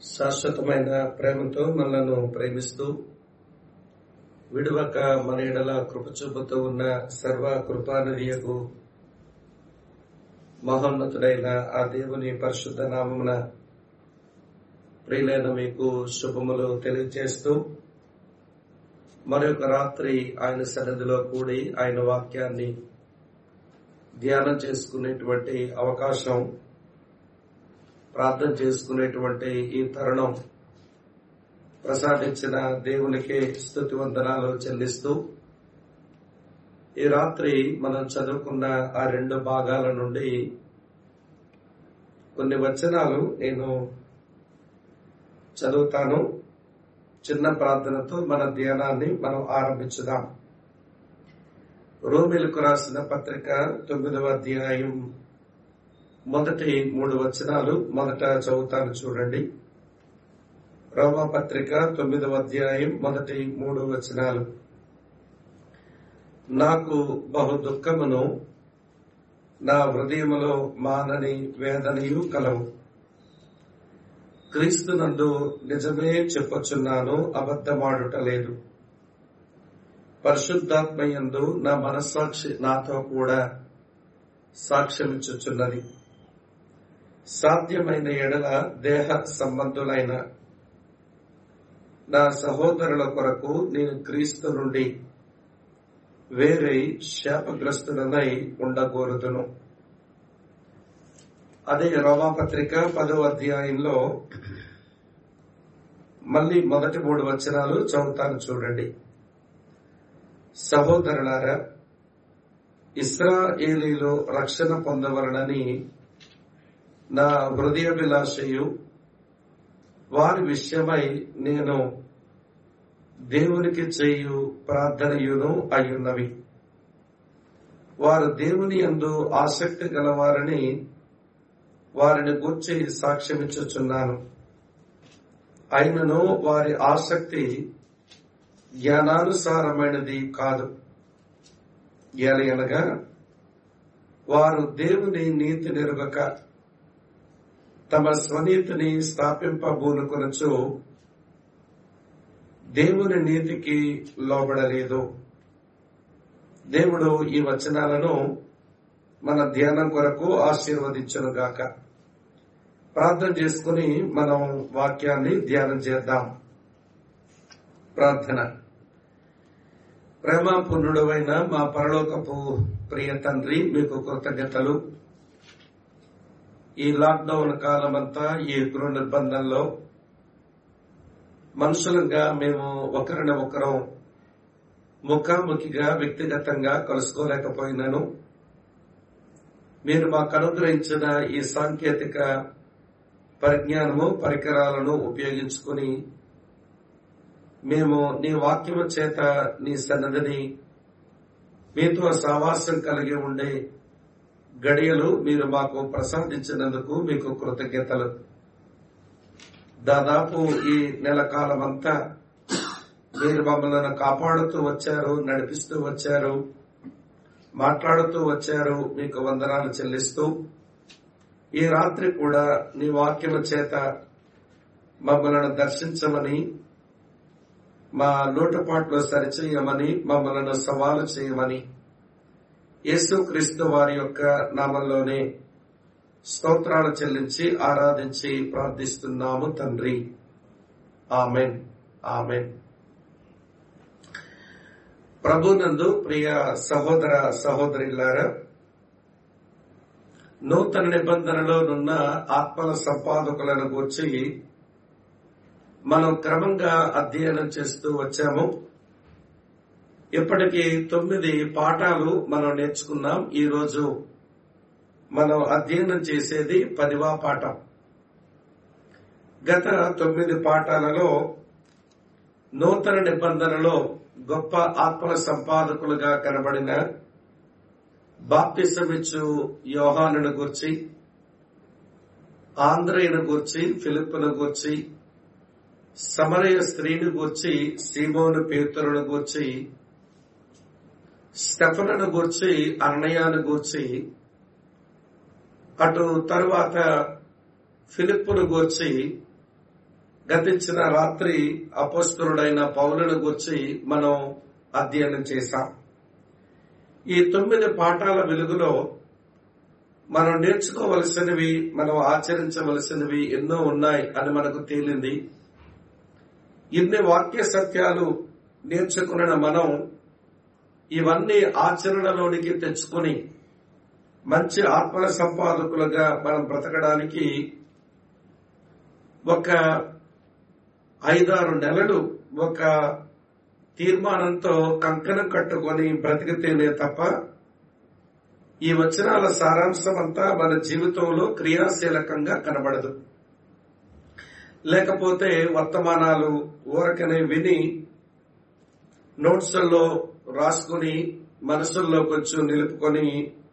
శాశ్వతమైన ప్రేమతో మనలను ప్రేమిస్తూ విడువక మన ఎడల కృప చూపుతూ ఉన్న సర్వ కృపానిధియకు మహోన్నతుడైన ఆ దేవుని పరిశుద్ధ నామమున ప్రియులైన మీకు శుభములు తెలియజేస్తూ మరొక రాత్రి ఆయన సన్నిధిలో కూడి ఆయన వాక్యాన్ని ధ్యానం చేసుకునేటువంటి అవకాశం ప్రార్థన చేసుకునేటువంటి ఈ తరుణం ప్రసాదించిన దేవునికి స్థుతి వందనాలు చెల్లిస్తూ ఈ రాత్రి మనం చదువుకున్న ఆ రెండు భాగాల నుండి కొన్ని వచనాలు నేను చదువుతాను చిన్న ప్రార్థనతో మన ధ్యానాన్ని మనం ఆరంభించుదాం రోమిలకు రాసిన పత్రిక తొమ్మిదవ అధ్యాయం మొదటి మూడు వచనాలు మొదట చదువుతాను చూడండి రోమా పత్రిక తొమ్మిదవ అధ్యాయం మొదటి మూడు వచనాలు నాకు బహు దుఃఖమును నా హృదయములో మానని వేదనయు కలవు క్రీస్తునందు నిజమే చెప్పొచ్చున్నాను అబద్ధమాడుట లేదు పరిశుద్ధాత్మయందు నా మనస్సాక్షి నాతో కూడా సాక్ష్యమిచ్చుచున్నది సాధ్యమైన ఎడల దేహ సంబంధులైన నా సహోదరుల కొరకు నేను క్రీస్తు నుండి వేరే శాపగ్రస్తులనై ఉండగోరుదును అదే రోమాపత్రిక పదో అధ్యాయంలో మళ్ళీ మొదటి మూడు వచనాలు చదువుతాను చూడండి సహోదరులారా ఇస్రాయేలీలో రక్షణ పొందవలనని నా హృదయభిలాషయు వారి విషయమై నేను దేవునికి చేయు ప్రార్థనయును అయ్యున్నవి వారు దేవుని అందు ఆసక్తి గలవారని వారిని గూర్చి సాక్ష్యమిచ్చుచున్నాను అయినను వారి ఆసక్తి జ్ఞానానుసారమైనది కాదు ఎలయనగా వారు దేవుని నీతి నిరుగక తమ స్వనీతిని స్థాపింపబూనుకొనచు దేవుని నీతికి లోబడలేదు దేవుడు ఈ వచనాలను మన ధ్యానం కొరకు ఆశీర్వదించను గాక ప్రార్థన చేసుకుని మనం వాక్యాన్ని ధ్యానం చేద్దాం ప్రార్థన ప్రేమాపూర్ణుడమైన మా పరలోకపు ప్రియ తండ్రి మీకు కృతజ్ఞతలు ఈ లాక్డౌన్ కాలం అంతా ఈ గృహ నిర్బంధంలో మనుషులంగా మేము ఒకరిని ఒకరం ముఖాముఖిగా వ్యక్తిగతంగా కలుసుకోలేకపోయినాను మీరు మాకు అనుగ్రహించిన ఈ సాంకేతిక పరిజ్ఞానము పరికరాలను ఉపయోగించుకుని మేము నీ వాక్యము చేత నీ సన్నదిని మీతో సావాసం కలిగి ఉండే గడియలు మీరు మాకు ప్రసాదించినందుకు మీకు కృతజ్ఞతలు దాదాపు ఈ నెల కాలం అంతా మీరు మమ్మల్ని కాపాడుతూ వచ్చారు నడిపిస్తూ వచ్చారు మాట్లాడుతూ వచ్చారు మీకు వందనాలు చెల్లిస్తూ ఈ రాత్రి కూడా నీ వాక్యము చేత మమ్మల్ని దర్శించమని మా లోటుపాట్లు సరిచేయమని మమ్మల్ని సవాలు చేయమని యేసుక్రీస్తు వారి యొక్క నామంలోనే స్తోత్రాలు చెల్లించి ఆరాధించి ప్రార్థిస్తున్నాము తండ్రి ఆమెన్ ఆమెన్ ప్రభునందు ప్రియ సహోదర సహోదరులారా నూతన నిబంధనలోనున్న ఆత్మల సంపాదకులను గూర్చి మనం క్రమంగా అధ్యయనం చేస్తూ వచ్చాము ఇప్పటికి తొమ్మిది పాఠాలు మనం నేర్చుకున్నాం ఈ రోజు మనం అధ్యయనం చేసేది పదివా పాఠం గత తొమ్మిది పాఠాలలో నూతన నిబంధనలో గొప్ప ఆత్మల సంపాదకులుగా కనబడిన బాప్తిసమిచ్చు యోహానును గూర్చి ఆంధ్రయ్యను గూర్చి ఫిలిప్పును గూర్చి సమరయ స్త్రీని గూర్చి సీమోను పేతులను గూర్చి స్టెఫనను గూర్చి అన్నయ్యను గూర్చి అటు తరువాత ఫిలిప్పును గూర్చి గతించిన రాత్రి అపస్తుడైన పౌలను గురించి మనం అధ్యయనం చేశాం ఈ తొమ్మిది పాఠాల వెలుగులో మనం నేర్చుకోవలసినవి మనం ఆచరించవలసినవి ఎన్నో ఉన్నాయి అని మనకు తేలింది ఇన్ని వాక్య సత్యాలు నేర్చుకున్న మనం ఇవన్నీ ఆచరణలోనికి తెచ్చుకొని మంచి ఆత్మల సంపాదకులుగా మనం బ్రతకడానికి ఒక ఐదారు నెలలు ఒక తీర్మానంతో కంకణం కట్టుకొని బ్రతికితేనే తప్ప ఈ వచనాల సారాంశం అంతా మన జీవితంలో క్రియాశీలకంగా కనబడదు లేకపోతే వర్తమానాలు ఊరకనే విని నోట్స్లలో రాసుకుని మనసుల్లో కొంచెం నిలుపుకొని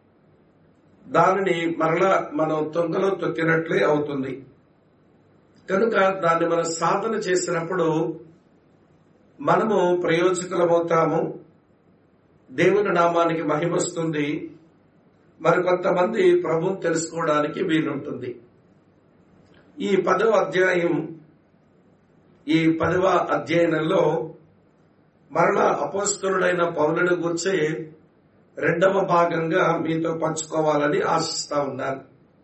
దానిని మరలా మనం తొంగలో తొక్కినట్లే అవుతుంది కనుక దాన్ని మనం సాధన చేసినప్పుడు మనము ప్రయోజకులమవుతాము దేవుని నామానికి మహిమొస్తుంది మరికొంతమంది ప్రభుని తెలుసుకోవడానికి వీలుంటుంది ఈ పదవ అధ్యాయం ఈ పదవ అధ్యయనంలో మరలా అపోస్తుడైన పౌరుని గురించి రెండవ భాగంగా మీతో పంచుకోవాలని ఆశిస్తా ఉన్నాను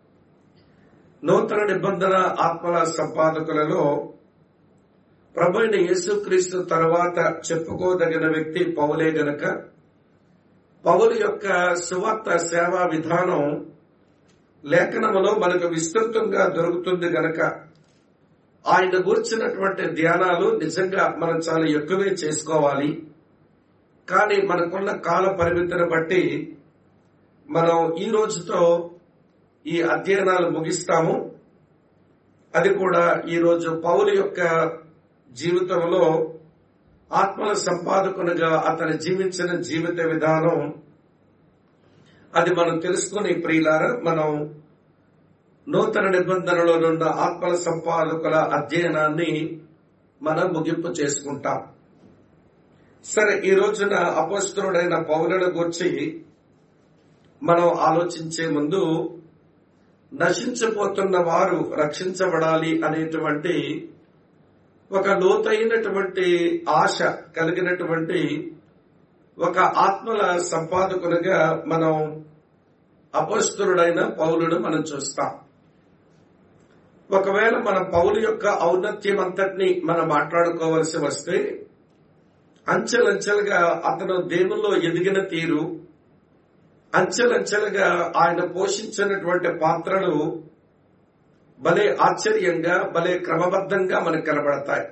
నూతన నిబంధన ఆత్మల సంపాదకులలో ప్రభు అయిన యేసుక్రీస్తు తర్వాత చెప్పుకోదగిన వ్యక్తి పౌలే గనక పౌలు యొక్క సువార్త సేవా విధానం లేఖనములో మనకు విస్తృతంగా దొరుకుతుంది గనక ఆయన గూర్చినటువంటి ధ్యానాలు నిజంగా మనం చాలా ఎక్కువే చేసుకోవాలి కానీ మనకున్న కాల పరిమితిని బట్టి మనం ఈ రోజుతో ఈ అధ్యయనాలు ముగిస్తాము అది కూడా ఈ రోజు పౌలు యొక్క జీవితంలో ఆత్మల సంపాదకునిగా అతను జీవించిన జీవిత విధానం అది మనం తెలుసుకుని ప్రియులార మనం నూతన నిబంధనలో ఉన్న ఆత్మల సంపాదకుల అధ్యయనాన్ని మనం ముగింపు చేసుకుంటాం సరే ఈ రోజున అపస్తుడైన పౌరుల గురించి మనం ఆలోచించే ముందు నశించిపోతున్న వారు రక్షించబడాలి అనేటువంటి ఒక లోతైనటువంటి ఆశ కలిగినటువంటి ఒక ఆత్మల సంపాదకునిగా మనం అపస్తుడైన పౌలుడు మనం చూస్తాం ఒకవేళ మన పౌలు యొక్క ఔన్నత్యం అంతటిని మనం మాట్లాడుకోవలసి వస్తే అంచెలంచెలుగా అతను దేవుల్లో ఎదిగిన తీరు అంచెలంచెలుగా ఆయన పోషించినటువంటి పాత్రలు భలే ఆశ్చర్యంగా భలే క్రమబద్ధంగా మనకు కనబడతాయి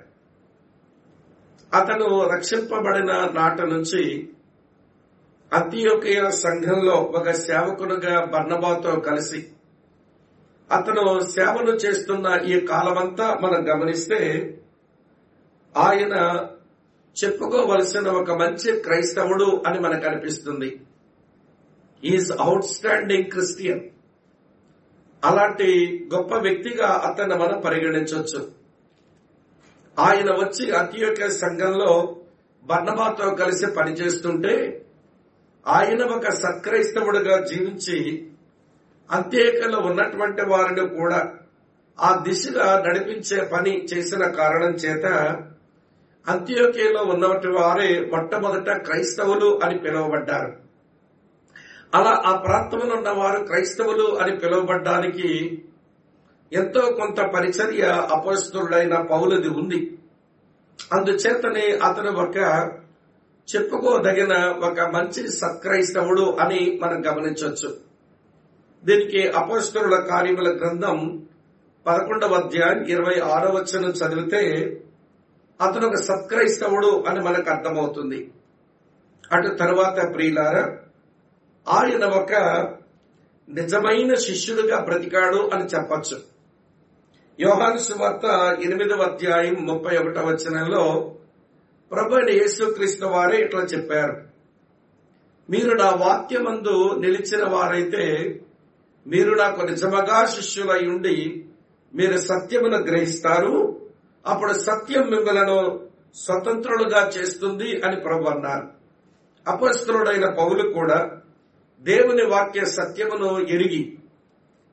అతను రక్షింపబడిన నాట నుంచి అంత్యోకయ సంఘంలో ఒక సేవకుడుగా బర్ణబాతో కలిసి అతను సేవలు చేస్తున్న ఈ కాలమంతా మనం గమనిస్తే ఆయన చెప్పుకోవలసిన ఒక మంచి క్రైస్తవుడు అని మనకు అనిపిస్తుంది ఈజ్ అవుట్ స్టాండింగ్ క్రిస్టియన్ అలాంటి గొప్ప వ్యక్తిగా అతన్ని మనం పరిగణించవచ్చు ఆయన వచ్చి అంత్యోక సంఘంలో బర్ణబాతో కలిసి పనిచేస్తుంటే ఆయన ఒక సత్క్రైస్తవుడిగా జీవించి అంత్యేకలో ఉన్నటువంటి వారిని కూడా ఆ దిశగా నడిపించే పని చేసిన కారణం చేత అంత్యోకేలో ఉన్నటువంటి వారే మొట్టమొదట క్రైస్తవులు అని పిలువబడ్డారు అలా ఆ ప్రాంతంలో ఉన్న వారు క్రైస్తవులు అని పిలువబడ్డానికి ఎంతో కొంత పరిచర్య అపస్తుడైన పౌలది ఉంది అందుచేతనే అతను ఒక చెప్పుకోదగిన ఒక మంచి సత్క్రైస్తవుడు అని మనం గమనించవచ్చు దీనికి అపస్తుల కార్యముల గ్రంథం పదకొండవ అధ్యాయం ఇరవై ఆరో వచనం చదివితే అతను ఒక సత్క్రైస్తవుడు అని మనకు అర్థమవుతుంది అటు తరువాత ప్రియులార ఆయన ఒక నిజమైన శిష్యుడిగా బ్రతికాడు అని చెప్పచ్చు యోహాను సువార్త ఎనిమిదవ అధ్యాయం ముప్పై ఒకటవ వచనంలో ప్రభు అయిన యేసుక్రీస్తు వారే ఇట్లా చెప్పారు మీరు నా వాక్యమందు నిలిచిన వారైతే మీరు నాకు నిజముగా శిష్యులై ఉండి మీరు సత్యమును గ్రహిస్తారు అప్పుడు సత్యం మిమ్మలను స్వతంత్రులుగా చేస్తుంది అని ప్రభు అన్నారు అపస్తుడైన పౌలు కూడా దేవుని వాక్య సత్యమును ఎరిగి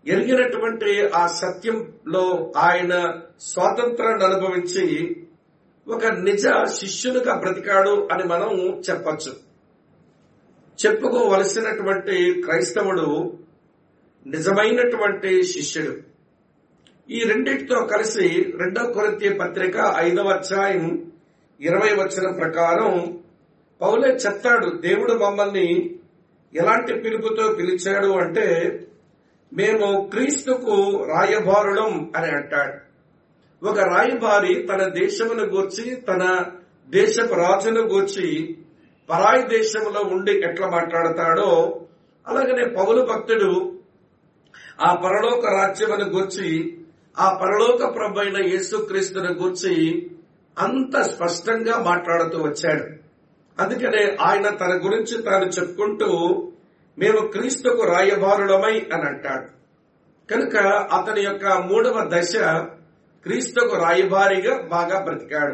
ఎరిగినటువంటి ఆ సత్యంలో ఆయన స్వాతంత్రాన్ని అనుభవించి ఒక నిజ శిష్యునిగా బ్రతికాడు అని మనం చెప్పచ్చు చెప్పుకోవలసినటువంటి క్రైస్తవుడు నిజమైనటువంటి శిష్యుడు ఈ రెండింటితో కలిసి రెండవ కొరింథీ పత్రిక ఐదవ అధ్యాయం ఇరవై వచ్చిన ప్రకారం పౌలే చెప్తాడు దేవుడు మమ్మల్ని ఎలాంటి పిలుపుతో పిలిచాడు అంటే మేము క్రీస్తుకు రాయబారులం అని అంటాడు ఒక రాయబారి తన దేశమును గూర్చి తన దేశపు రాజును గూర్చి పరాయి దేశంలో ఉండి ఎట్లా మాట్లాడతాడో అలాగనే పౌలు భక్తుడు ఆ పరలోక రాజ్యమును గూర్చి ఆ పరలోక ప్రభైన యేసుక్రీస్తుని గూర్చి అంత స్పష్టంగా మాట్లాడుతూ వచ్చాడు అందుకనే ఆయన తన గురించి తాను చెప్పుకుంటూ మేము క్రీస్తుకు రాయబారులమై అని అంటాడు కనుక అతని యొక్క మూడవ దశ క్రీస్తుకు రాయబారిగా బాగా బ్రతికాడు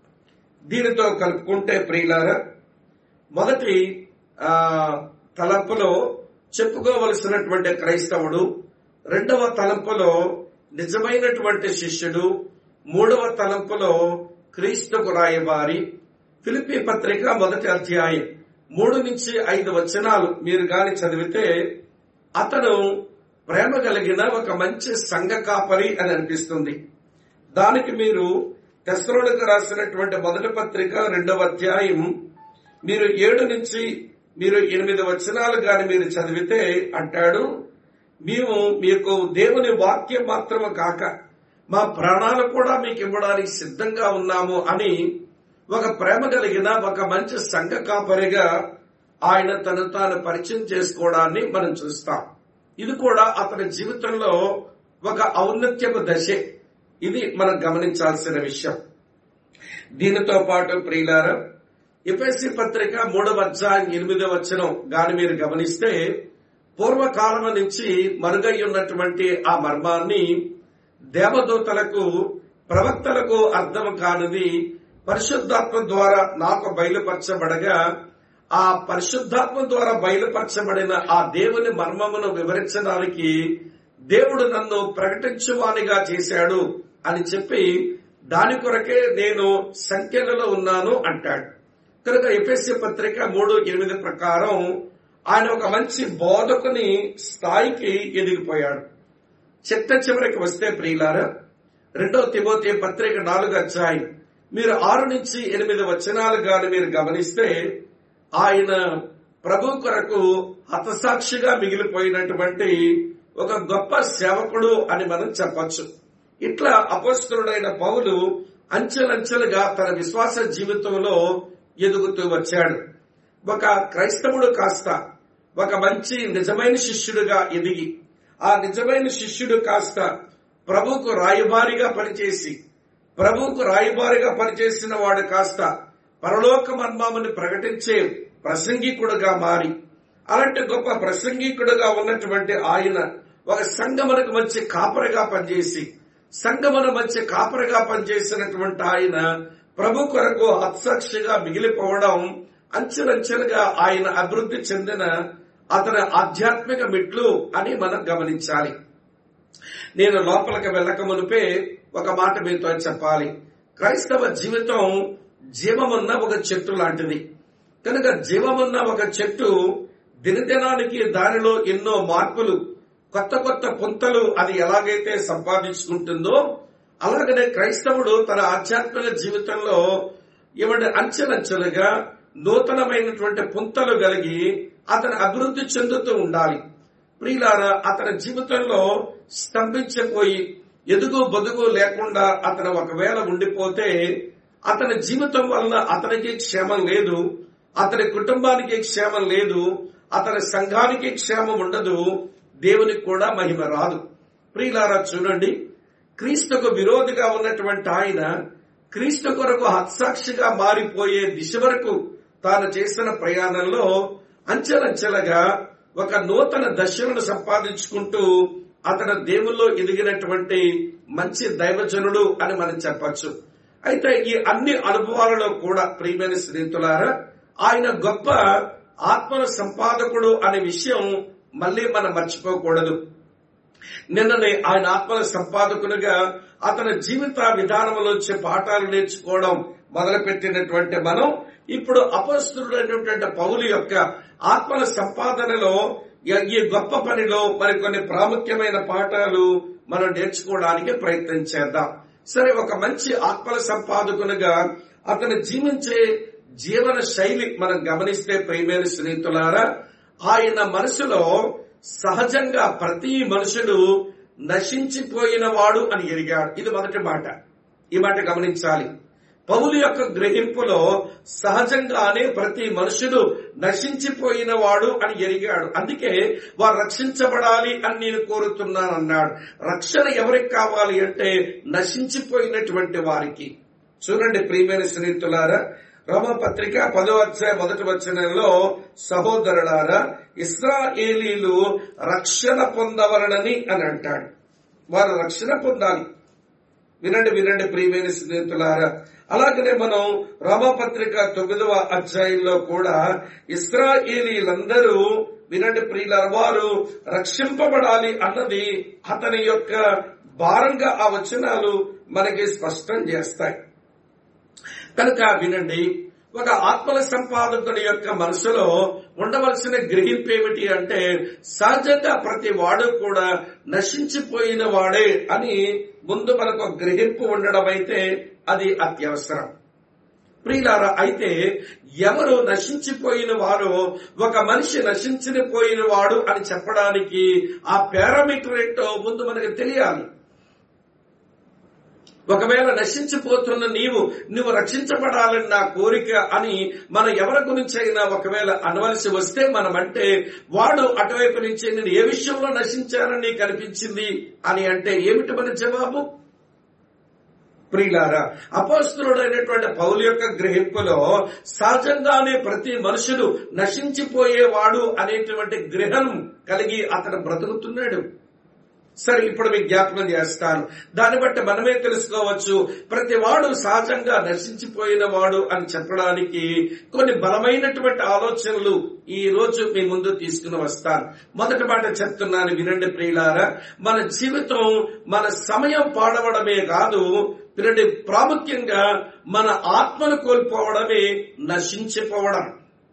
దీనితో కలుపుకుంటే ప్రియులారా మొదటి ఆ తలంపులో చెప్పుకోవలసినటువంటి క్రైస్తవుడు రెండవ తలంపులో నిజమైనటువంటి శిష్యుడు మూడవ తలంపులో క్రీస్తుకు రాయబారి ఫిలిపి పత్రిక మొదటి అధ్యాయం మూడు నుంచి ఐదు వచనాలు మీరు గాని చదివితే అతను ప్రేమ కలిగిన ఒక మంచి సంఘ కాపరి అని అనిపిస్తుంది దానికి మీరు తెస్రోలకు రాసినటువంటి మొదటి పత్రిక రెండవ అధ్యాయం మీరు ఏడు నుంచి మీరు ఎనిమిది వచనాలు గాని మీరు చదివితే అంటాడు మేము మీకు దేవుని వాక్యం మాత్రమే కాక మా ప్రాణాలు కూడా మీకు ఇవ్వడానికి సిద్ధంగా ఉన్నాము అని ఒక ప్రేమ కలిగిన ఒక మంచి సంఘ కాపరిగా ఆయన తను తాను పరిచయం చేసుకోవడాన్ని మనం చూస్తాం ఇది కూడా అతని జీవితంలో ఒక ఔన్నత్యపు దశే ఇది మనం గమనించాల్సిన విషయం దీనితో పాటు ప్రియులార ఎపిఎస్సి పత్రిక మూడవ అధ్యాయం ఎనిమిదవ వచనం గాని మీరు గమనిస్తే పూర్వకాలం నుంచి మరుగై ఉన్నటువంటి ఆ మర్మాన్ని దేవదూతలకు ప్రవక్తలకు అర్థం కానిది పరిశుద్ధాత్మ ద్వారా నాకు బయలుపరచబడగా ఆ పరిశుద్ధాత్మ ద్వారా బయలుపరచబడిన ఆ దేవుని మర్మమును వివరించడానికి దేవుడు నన్ను ప్రకటించువానిగా చేశాడు అని చెప్పి దాని కొరకే నేను సంఖ్యలలో ఉన్నాను అంటాడు కనుక ఎపిఎస్సి పత్రిక మూడు ఎనిమిది ప్రకారం ఆయన ఒక మంచి బోధకుని స్థాయికి ఎదిగిపోయాడు చిట్ట చివరికి వస్తే ప్రియులారా రెండో తిమోతి పత్రిక నాలుగు అధ్యాయం మీరు ఆరు నుంచి ఎనిమిది వచనాలు గాని మీరు గమనిస్తే ఆయన ప్రభు కొరకు హతసాక్షిగా మిగిలిపోయినటువంటి ఒక గొప్ప సేవకుడు అని మనం చెప్పొచ్చు ఇట్లా అపస్తుడైన పౌలు అంచెలంచెలుగా తన విశ్వాస జీవితంలో ఎదుగుతూ వచ్చాడు ఒక క్రైస్తవుడు కాస్త ఒక మంచి నిజమైన శిష్యుడుగా ఎదిగి ఆ నిజమైన శిష్యుడు కాస్త ప్రభుకు రాయబారిగా పనిచేసి ప్రభువుకు రాయబారిగా పనిచేసిన వాడు కాస్త పరలోక మర్మాముని ప్రకటించే ప్రసంగికుడుగా మారి అలాంటి గొప్ప ప్రసంగికుడుగా ఉన్నటువంటి ఆయన ఒక సంగమనకు మంచి కాపరిగా పనిచేసి సంగమన మంచి కాపరిగా పనిచేసినటువంటి ఆయన ప్రభు కొరకు హత్సాక్షిగా మిగిలిపోవడం అంచెలంచెలుగా ఆయన అభివృద్ధి చెందిన అతని ఆధ్యాత్మిక మెట్లు అని మనం గమనించాలి నేను లోపలికి వెళ్ళక మునిపే ఒక మాట మీతో చెప్పాలి క్రైస్తవ జీవితం జీవమున్న ఒక చెట్టు లాంటిది కనుక జీవమున్న ఒక చెట్టు దినదినానికి దానిలో ఎన్నో మార్పులు కొత్త కొత్త పుంతలు అది ఎలాగైతే సంపాదించుకుంటుందో అలాగనే క్రైస్తవుడు తన ఆధ్యాత్మిక జీవితంలో ఇవన్నీ అంచెలంచెలుగా నూతనమైనటువంటి పుంతలు కలిగి అతను అభివృద్ధి చెందుతూ ఉండాలి ప్రియులారా అతని జీవితంలో స్తంభించిపోయి ఎదుగు బొదుగు లేకుండా అతను ఒకవేళ ఉండిపోతే అతని జీవితం వలన అతనికి క్షేమం లేదు అతని కుటుంబానికి క్షేమం లేదు అతని సంఘానికి క్షేమం ఉండదు దేవునికి కూడా మహిమ రాదు ప్రియులారా చూడండి క్రీస్తుకు విరోధిగా ఉన్నటువంటి ఆయన క్రీస్తు కొరకు హత్సాక్షిగా మారిపోయే దిశ వరకు తాను చేసిన ప్రయాణంలో అంచెలంచెలుగా ఒక నూతన దశలను సంపాదించుకుంటూ అతను దేవుల్లో ఎదిగినటువంటి మంచి దైవజనుడు అని మనం చెప్పచ్చు అయితే ఈ అన్ని అనుభవాలలో కూడా ప్రియమైన స్నేహితులారా ఆయన గొప్ప ఆత్మల సంపాదకుడు అనే విషయం మళ్ళీ మనం మర్చిపోకూడదు నిన్ననే ఆయన ఆత్మల సంపాదకునిగా అతని జీవిత విధానంలోంచి పాఠాలు నేర్చుకోవడం మొదలుపెట్టినటువంటి మనం ఇప్పుడు అపస్తుడైనటువంటి పౌలు యొక్క ఆత్మల సంపాదనలో ఈ గొప్ప పనిలో మరికొన్ని ప్రాముఖ్యమైన పాఠాలు మనం నేర్చుకోవడానికి ప్రయత్నం చేద్దాం సరే ఒక మంచి ఆత్మల సంపాదకునిగా అతను జీవించే జీవన శైలి మనం గమనిస్తే ప్రియమైన స్నేహితులారా ఆయన మనసులో సహజంగా ప్రతి మనుషుడు నశించిపోయిన వాడు అని ఎరిగాడు ఇది మొదటి మాట ఈ మాట గమనించాలి పౌలు యొక్క గ్రహింపులో సహజంగానే ప్రతి మనుషుడు నశించిపోయిన వాడు అని ఎరిగాడు అందుకే వారు రక్షించబడాలి అని నేను కోరుతున్నాను అన్నాడు రక్షణ ఎవరికి కావాలి అంటే నశించిపోయినటువంటి వారికి చూడండి ప్రియమైన స్నేహితులారా రోమపత్రిక పదో అధ్యాయ మొదటి వచనంలో సహోదరులారా ఇస్రాయేలీలు రక్షణ పొందవలనని అని అంటాడు వారు రక్షణ పొందాలి వినండి వినండి ప్రియమైన స్నేహితులారా అలాగనే మనం రోమపత్రిక తొమ్మిదవ అధ్యాయంలో కూడా ఇస్రాయేలీలందరూ వినండి ప్రియుల వారు రక్షింపబడాలి అన్నది అతని యొక్క భారంగా ఆ వచనాలు మనకి స్పష్టం చేస్తాయి కనుక వినండి ఒక ఆత్మల సంపాదకుడి యొక్క మనసులో ఉండవలసిన గ్రహింపు ఏమిటి అంటే సహజంగా ప్రతి వాడు కూడా నశించిపోయిన వాడే అని ముందు మనకు గ్రహింపు ఉండడం అయితే అది అత్యవసరం ప్రియులారా అయితే ఎవరు నశించిపోయిన వారు ఒక మనిషి నశించిన పోయిన వాడు అని చెప్పడానికి ఆ పారామీటర్ ఏంటో ముందు మనకు తెలియాలి ఒకవేళ నశించిపోతున్న నీవు నువ్వు రక్షించబడాలని నా కోరిక అని మన ఎవరి గురించి అయినా ఒకవేళ అనవలసి వస్తే మనం అంటే వాడు అటువైపు నుంచి నేను ఏ విషయంలో నశించానని నీకు అనిపించింది అని అంటే ఏమిటి మన జవాబు ప్రియులారా అపోస్తుడైనటువంటి పౌలు యొక్క గ్రహింపులో సహజంగానే ప్రతి మనుషుడు నశించిపోయేవాడు అనేటువంటి గ్రహం కలిగి అతను బ్రతుకుతున్నాడు సరే ఇప్పుడు మీకు జ్ఞాపకం చేస్తాను దాన్ని బట్టి మనమే తెలుసుకోవచ్చు ప్రతి వాడు సహజంగా నశించిపోయిన వాడు అని చెప్పడానికి కొన్ని బలమైనటువంటి ఆలోచనలు ఈ రోజు మీ ముందు తీసుకుని వస్తాను మొదటి మాట చెప్తున్నాను వినండి ప్రియులారా మన జీవితం మన సమయం పాడవడమే కాదు వినండి ప్రాముఖ్యంగా మన ఆత్మను కోల్పోవడమే నశించిపోవడం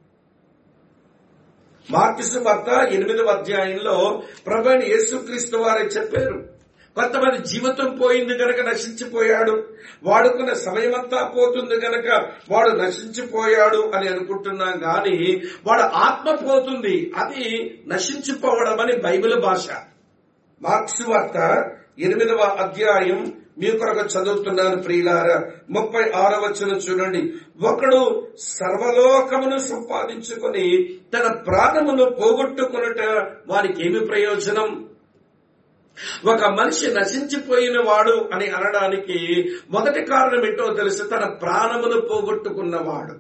మార్కిసు వార్త ఎనిమిదవ అధ్యాయంలో ప్రభుని యేసుక్రీస్తు వారే చెప్పారు కొంతమంది జీవితం పోయింది గనక నశించిపోయాడు వాడుకున్న సమయమంతా పోతుంది గనక వాడు నశించిపోయాడు అని అనుకుంటున్నాం గాని వాడు ఆత్మ పోతుంది అది నశించిపోవడం అని బైబిల్ భాష మార్క్స్ వార్త ఎనిమిదవ అధ్యాయం మీ కొరకు చదువుతున్నాను ప్రియులారా ముప్పై ఆరో వచ్చిన చూడండి ఒకడు సర్వలోకమును సంపాదించుకొని తన ప్రాణమును పోగొట్టుకున్నట వారికి ఏమి ప్రయోజనం ఒక మనిషి నశించిపోయిన వాడు అని అనడానికి మొదటి కారణం ఏంటో తెలిసి తన ప్రాణమును పోగొట్టుకున్నవాడు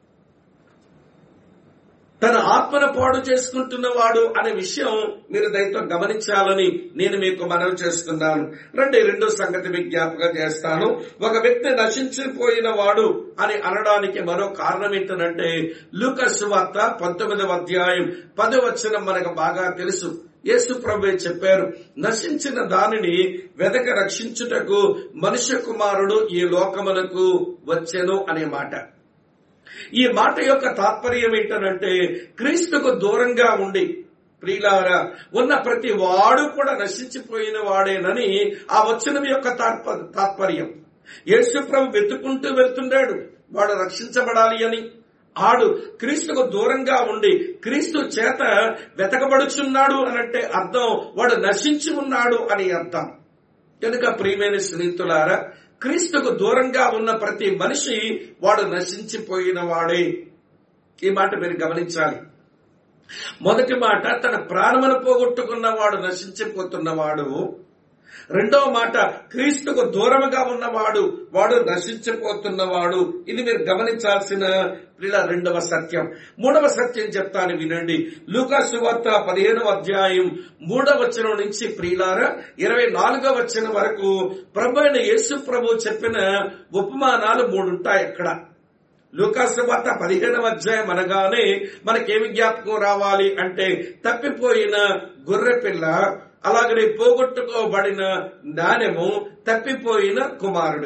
తన ఆత్మను పాడు చేసుకుంటున్నవాడు అనే విషయం మీరు దయతో గమనించాలని నేను మీకు మనవి చేస్తున్నాను రండి రెండో సంగతి మీకు జ్ఞాపకం చేస్తాను ఒక వ్యక్తి నశించిపోయిన వాడు అని అనడానికి మరో కారణం ఏంటంటే లూకస్ వార్త పంతొమ్మిదవ అధ్యాయం పది వచ్చిన మనకు బాగా తెలుసు యేసు ప్రభు చెప్పారు నశించిన దానిని వెదక రక్షించుటకు మనుష్య కుమారుడు ఈ లోకమునకు వచ్చెను అనే మాట ఈ మాట యొక్క తాత్పర్యం ఏంటనంటే క్రీస్తుకు దూరంగా ఉండి ప్రియులారా ఉన్న ప్రతి వాడు కూడా నశించిపోయిన వాడేనని ఆ వచనం యొక్క తాత్పర్యం యేసు ప్రభు వెతుకుంటూ వెళ్తున్నాడు వాడు రక్షించబడాలి అని ఆడు క్రీస్తుకు దూరంగా ఉండి క్రీస్తు చేత వెతకబడుచున్నాడు అనంటే అర్థం వాడు నశించి ఉన్నాడు అని అర్థం కనుక ప్రియమైన స్నేహితులారా క్రీస్తుకు దూరంగా ఉన్న ప్రతి మనిషి వాడు నశించిపోయిన వాడే ఈ మాట మీరు గమనించాలి మొదటి మాట తన ప్రాణమును పోగొట్టుకున్న వాడు నశించిపోతున్నవాడు రెండవ మాట క్రీస్తుకు దూరముగా ఉన్నవాడు వాడు నశించిపోతున్నవాడు ఇది మీరు గమనించాల్సిన ప్రిల రెండవ సత్యం మూడవ సత్యం చెప్తాను వినండి లూకాసు వార్త పదిహేనవ అధ్యాయం మూడవ వచనం నుంచి ప్రియులార ఇరవై నాలుగవ వచ్చిన వరకు ప్రభు అయిన యేసు ప్రభు చెప్పిన ఉపమానాలు మూడుంటాయి అక్కడ లూకాసు వార్త పదిహేనవ అధ్యాయం అనగానే మనకేమి జ్ఞాపకం రావాలి అంటే తప్పిపోయిన గొర్రె పిల్ల అలాగనే పోగొట్టుకోబడిన నాణ్యము తప్పిపోయిన కుమారుడు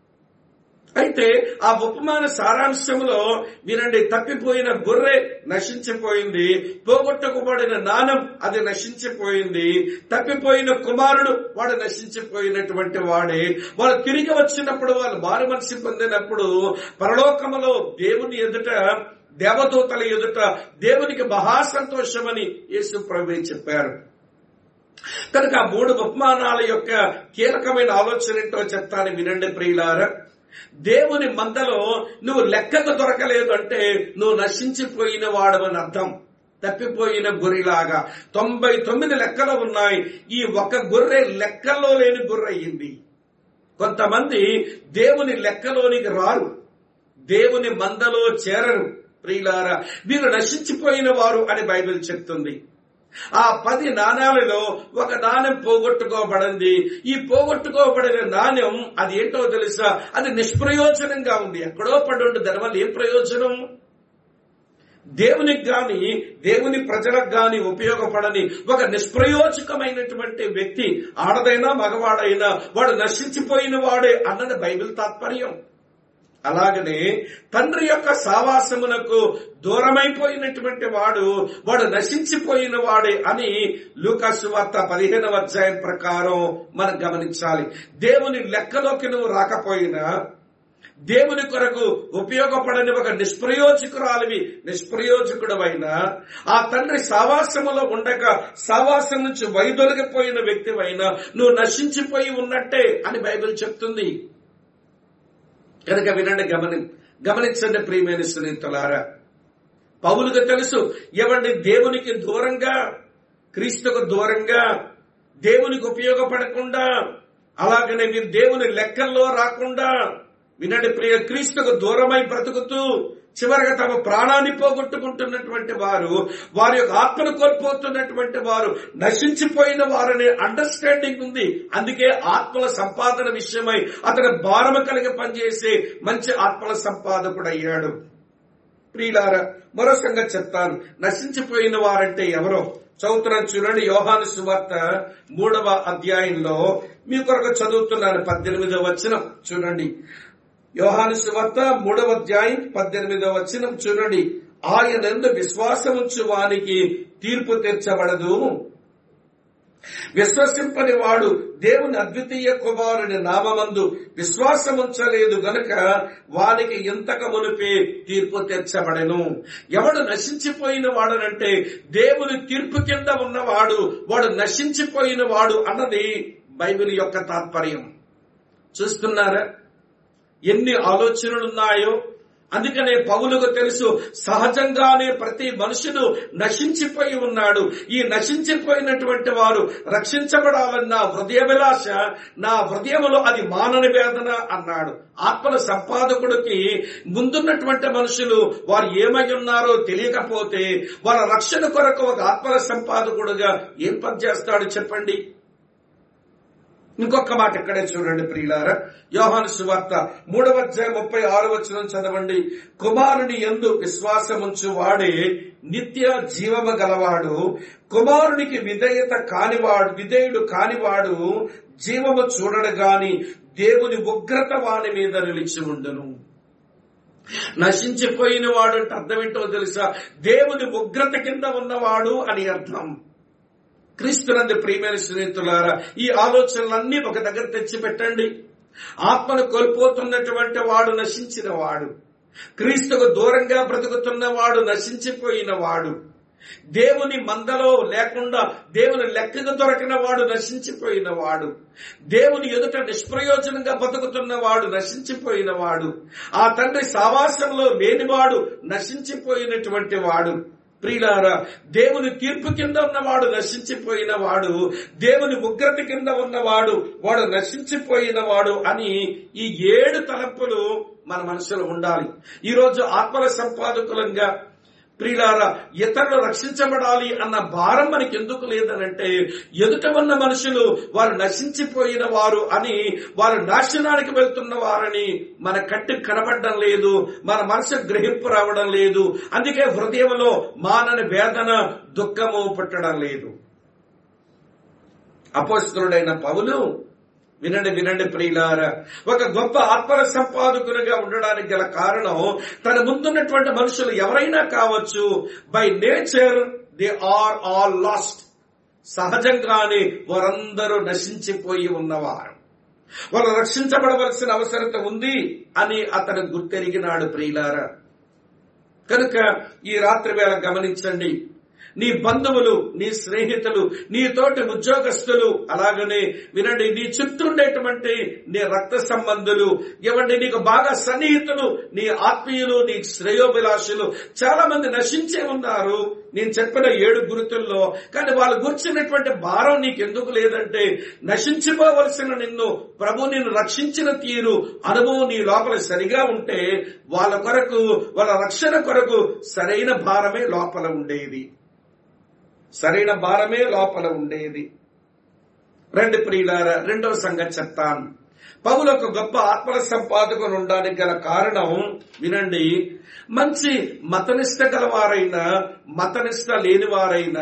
అయితే ఆ ఉపమాన సారాంశంలో వినండి తప్పిపోయిన గొర్రె నశించిపోయింది పోగొట్టుకోబడిన నాణం అది నశించిపోయింది తప్పిపోయిన కుమారుడు వాడు నశించిపోయినటువంటి వాడే వాళ్ళు తిరిగి వచ్చినప్పుడు వాళ్ళు మారు మనసి పొందినప్పుడు పరలోకములో దేవుని ఎదుట దేవదూతల ఎదుట దేవునికి మహా సంతోషమని యేసు ప్రభు చెప్పారు కనుక ఆ మూడు ఉపమానాల యొక్క కీలకమైన ఆలోచన ఏంటో చెప్తాను వినండి ప్రియులారా దేవుని మందలో నువ్వు లెక్కకు దొరకలేదు అంటే నువ్వు నశించిపోయిన వాడవని అర్థం తప్పిపోయిన గొర్రెలాగా తొంభై తొమ్మిది లెక్కలు ఉన్నాయి ఈ ఒక గొర్రె లెక్కల్లో లేని గొర్రె అయ్యింది కొంతమంది దేవుని లెక్కలోనికి రారు దేవుని మందలో చేరరు ప్రియులారా వీరు నశించిపోయిన వారు అని బైబిల్ చెప్తుంది ఆ పది నాణాలలో ఒక నాణ్యం పోగొట్టుకోబడింది ఈ పోగొట్టుకోబడిన నాణ్యం అది ఏంటో తెలుసా అది నిష్ప్రయోజనంగా ఉంది ఎక్కడో పడి దానివల్ల ఏం ప్రయోజనం దేవునికి గాని దేవుని ప్రజలకు గాని ఉపయోగపడని ఒక నిష్ప్రయోజకమైనటువంటి వ్యక్తి ఆడదైనా మగవాడైనా వాడు నశించిపోయిన వాడే అన్నది బైబిల్ తాత్పర్యం అలాగనే తండ్రి యొక్క సావాసమునకు దూరమైపోయినటువంటి వాడు వాడు నశించిపోయిన వాడే అని లూకాసు వార్త పదిహేనవ అధ్యాయం ప్రకారం మనం గమనించాలి దేవుని లెక్కలోకి నువ్వు రాకపోయినా దేవుని కొరకు ఉపయోగపడని ఒక నిష్ప్రయోజకురాలివి నిష్ప్రయోజకుడవైన ఆ తండ్రి సావాసములో ఉండక సావాసం నుంచి వైదొలిగిపోయిన వ్యక్తివైనా నువ్వు నశించిపోయి ఉన్నట్టే అని బైబిల్ చెప్తుంది కనుక వినండి గమని గమనించండి ప్రియమైన స్నేహితులారా పౌలుకు తెలుసు ఎవండి దేవునికి దూరంగా క్రీస్తుకు దూరంగా దేవునికి ఉపయోగపడకుండా అలాగనే మీరు దేవుని లెక్కల్లో రాకుండా వినండి ప్రియ క్రీస్తుకు దూరమై బ్రతుకుతూ చివరగా తమ ప్రాణాన్ని పోగొట్టుకుంటున్నటువంటి వారు వారి యొక్క ఆత్మను కోల్పోతున్నటువంటి వారు నశించిపోయిన వారనే అండర్స్టాండింగ్ ఉంది అందుకే ఆత్మల సంపాదన విషయమై అతను భారమ కలిగి పనిచేసే మంచి ఆత్మల సంపాదకుడు అయ్యాడు ప్రియులారా మరో సంగతి చెప్తాను నశించిపోయిన వారంటే ఎవరో చదువుతున్నాను చూడండి యోహాను సువార్త మూడవ అధ్యాయంలో మీ కొరకు చదువుతున్నాను పద్దెనిమిదవ వచనం చూడండి యోహాను సువార్త మూడవ అధ్యాయం పద్దెనిమిదవ వచనం చూడండి ఆయనందు విశ్వాసముంచు వానికి తీర్పు తీర్చబడదు విశ్వసింపని వాడు దేవుని అద్వితీయ కుమారుని నామమందు విశ్వాసముంచలేదు గనుక వానికి ఇంతక మునిపే తీర్పు తీర్చబడెను ఎవడు నశించిపోయిన వాడనంటే దేవుని తీర్పు కింద ఉన్నవాడు వాడు నశించిపోయిన వాడు అన్నది బైబిల్ యొక్క తాత్పర్యం చూస్తున్నారా ఎన్ని ఆలోచనలున్నాయో అందుకనే పౌలకు తెలుసు సహజంగానే ప్రతి మనుషుడు నశించిపోయి ఉన్నాడు ఈ నశించిపోయినటువంటి వారు రక్షించబడాలన్న హృదయభిలాష నా హృదయములో అది మానని వేదన అన్నాడు ఆత్మల సంపాదకుడికి ముందున్నటువంటి మనుషులు వారు ఏమై ఉన్నారో తెలియకపోతే వాళ్ళ రక్షణ కొరకు ఒక ఆత్మల సంపాదకుడుగా ఏం పనిచేస్తాడు చెప్పండి ఇంకొక మాట ఇక్కడే చూడండి ప్రియులారా యోహాను సువార్త మూడవ అధ్యాయం ముప్పై ఆరు వచ్చిన చదవండి కుమారుని ఎందు విశ్వాసముంచు వాడే నిత్య జీవము గలవాడు కుమారునికి విధేయత కానివాడు విధేయుడు కానివాడు జీవము చూడడు గాని దేవుని ఉగ్రత వాని మీద నిలిచి ఉండును నశించిపోయిన వాడు అంటే అర్థం ఏంటో తెలుసా దేవుని ఉగ్రత కింద ఉన్నవాడు అని అర్థం క్రీస్తునందు ప్రియమైన స్నేహితులారా ఈ ఆలోచనలన్నీ ఒక దగ్గర తెచ్చి పెట్టండి ఆత్మను కోల్పోతున్నటువంటి వాడు నశించిన వాడు క్రీస్తుకు దూరంగా బ్రతుకుతున్న వాడు నశించిపోయిన వాడు దేవుని మందలో లేకుండా దేవుని లెక్కకు దొరకిన వాడు నశించిపోయిన వాడు దేవుని ఎదుట నిష్ప్రయోజనంగా బతుకుతున్న వాడు నశించిపోయిన వాడు ఆ తండ్రి సావాసంలో లేనివాడు నశించిపోయినటువంటి వాడు ప్రియులారా దేవుని తీర్పు కింద ఉన్నవాడు నశించిపోయిన వాడు దేవుని ఉగ్రత కింద ఉన్నవాడు వాడు నశించిపోయిన వాడు అని ఈ ఏడు తలంపులు మన మనసులో ఉండాలి ఈరోజు ఆత్మల సంపాదకులంగా ప్రియులారా ఇతరులు రక్షించబడాలి అన్న భారం మనకి ఎందుకు లేదనంటే ఎదుట ఉన్న మనుషులు వారు నశించిపోయిన వారు అని వారు నాశనానికి వెళ్తున్న వారని మన కట్టి కనబడడం లేదు మన మనసు గ్రహింపు రావడం లేదు అందుకే హృదయంలో మానని వేదన దుఃఖము పుట్టడం లేదు అపోస్తుడైన పౌలు వినండి వినండి ప్రియులార ఒక గొప్ప ఆత్మల సంపాదకునిగా ఉండడానికి గల కారణం తన ముందున్నటువంటి మనుషులు ఎవరైనా కావచ్చు by nature they are all lost సహజంగానే వారందరూ నశించిపోయి ఉన్నవారు వాళ్ళు రక్షించబడవలసిన అవసరత ఉంది అని అతను గుర్తెరిగినాడు ప్రియులారా కనుక ఈ రాత్రి వేళ గమనించండి నీ బంధువులు నీ స్నేహితులు నీ తోటి ఉద్యోగస్తులు అలాగనే వినండి నీ చుట్టూ ఉండేటువంటి నీ రక్త సంబంధులు ఇవ్వండి నీకు బాగా సన్నిహితులు నీ ఆత్మీయులు నీ శ్రేయోభిలాషులు చాలా మంది నశించే ఉన్నారు నేను చెప్పిన ఏడు గురుతుల్లో కానీ వాళ్ళు గుర్చినటువంటి భారం నీకు ఎందుకు లేదంటే నశించిపోవలసిన నిన్ను ప్రభు నిన్ను రక్షించిన తీరు అనుభవం నీ లోపల సరిగా ఉంటే వాళ్ళ కొరకు వాళ్ళ రక్షణ కొరకు సరైన భారమే లోపల ఉండేది సరైన భారమే లోపల ఉండేది రెండు ప్రియులార రెండవ సంగతి చెప్తాను పౌలు ఒక గొప్ప ఆత్మల సంపాదకులు ఉండడానికి గల కారణం వినండి మంచి మతనిష్ట గలవారైనా మతనిష్ట లేనివారైనా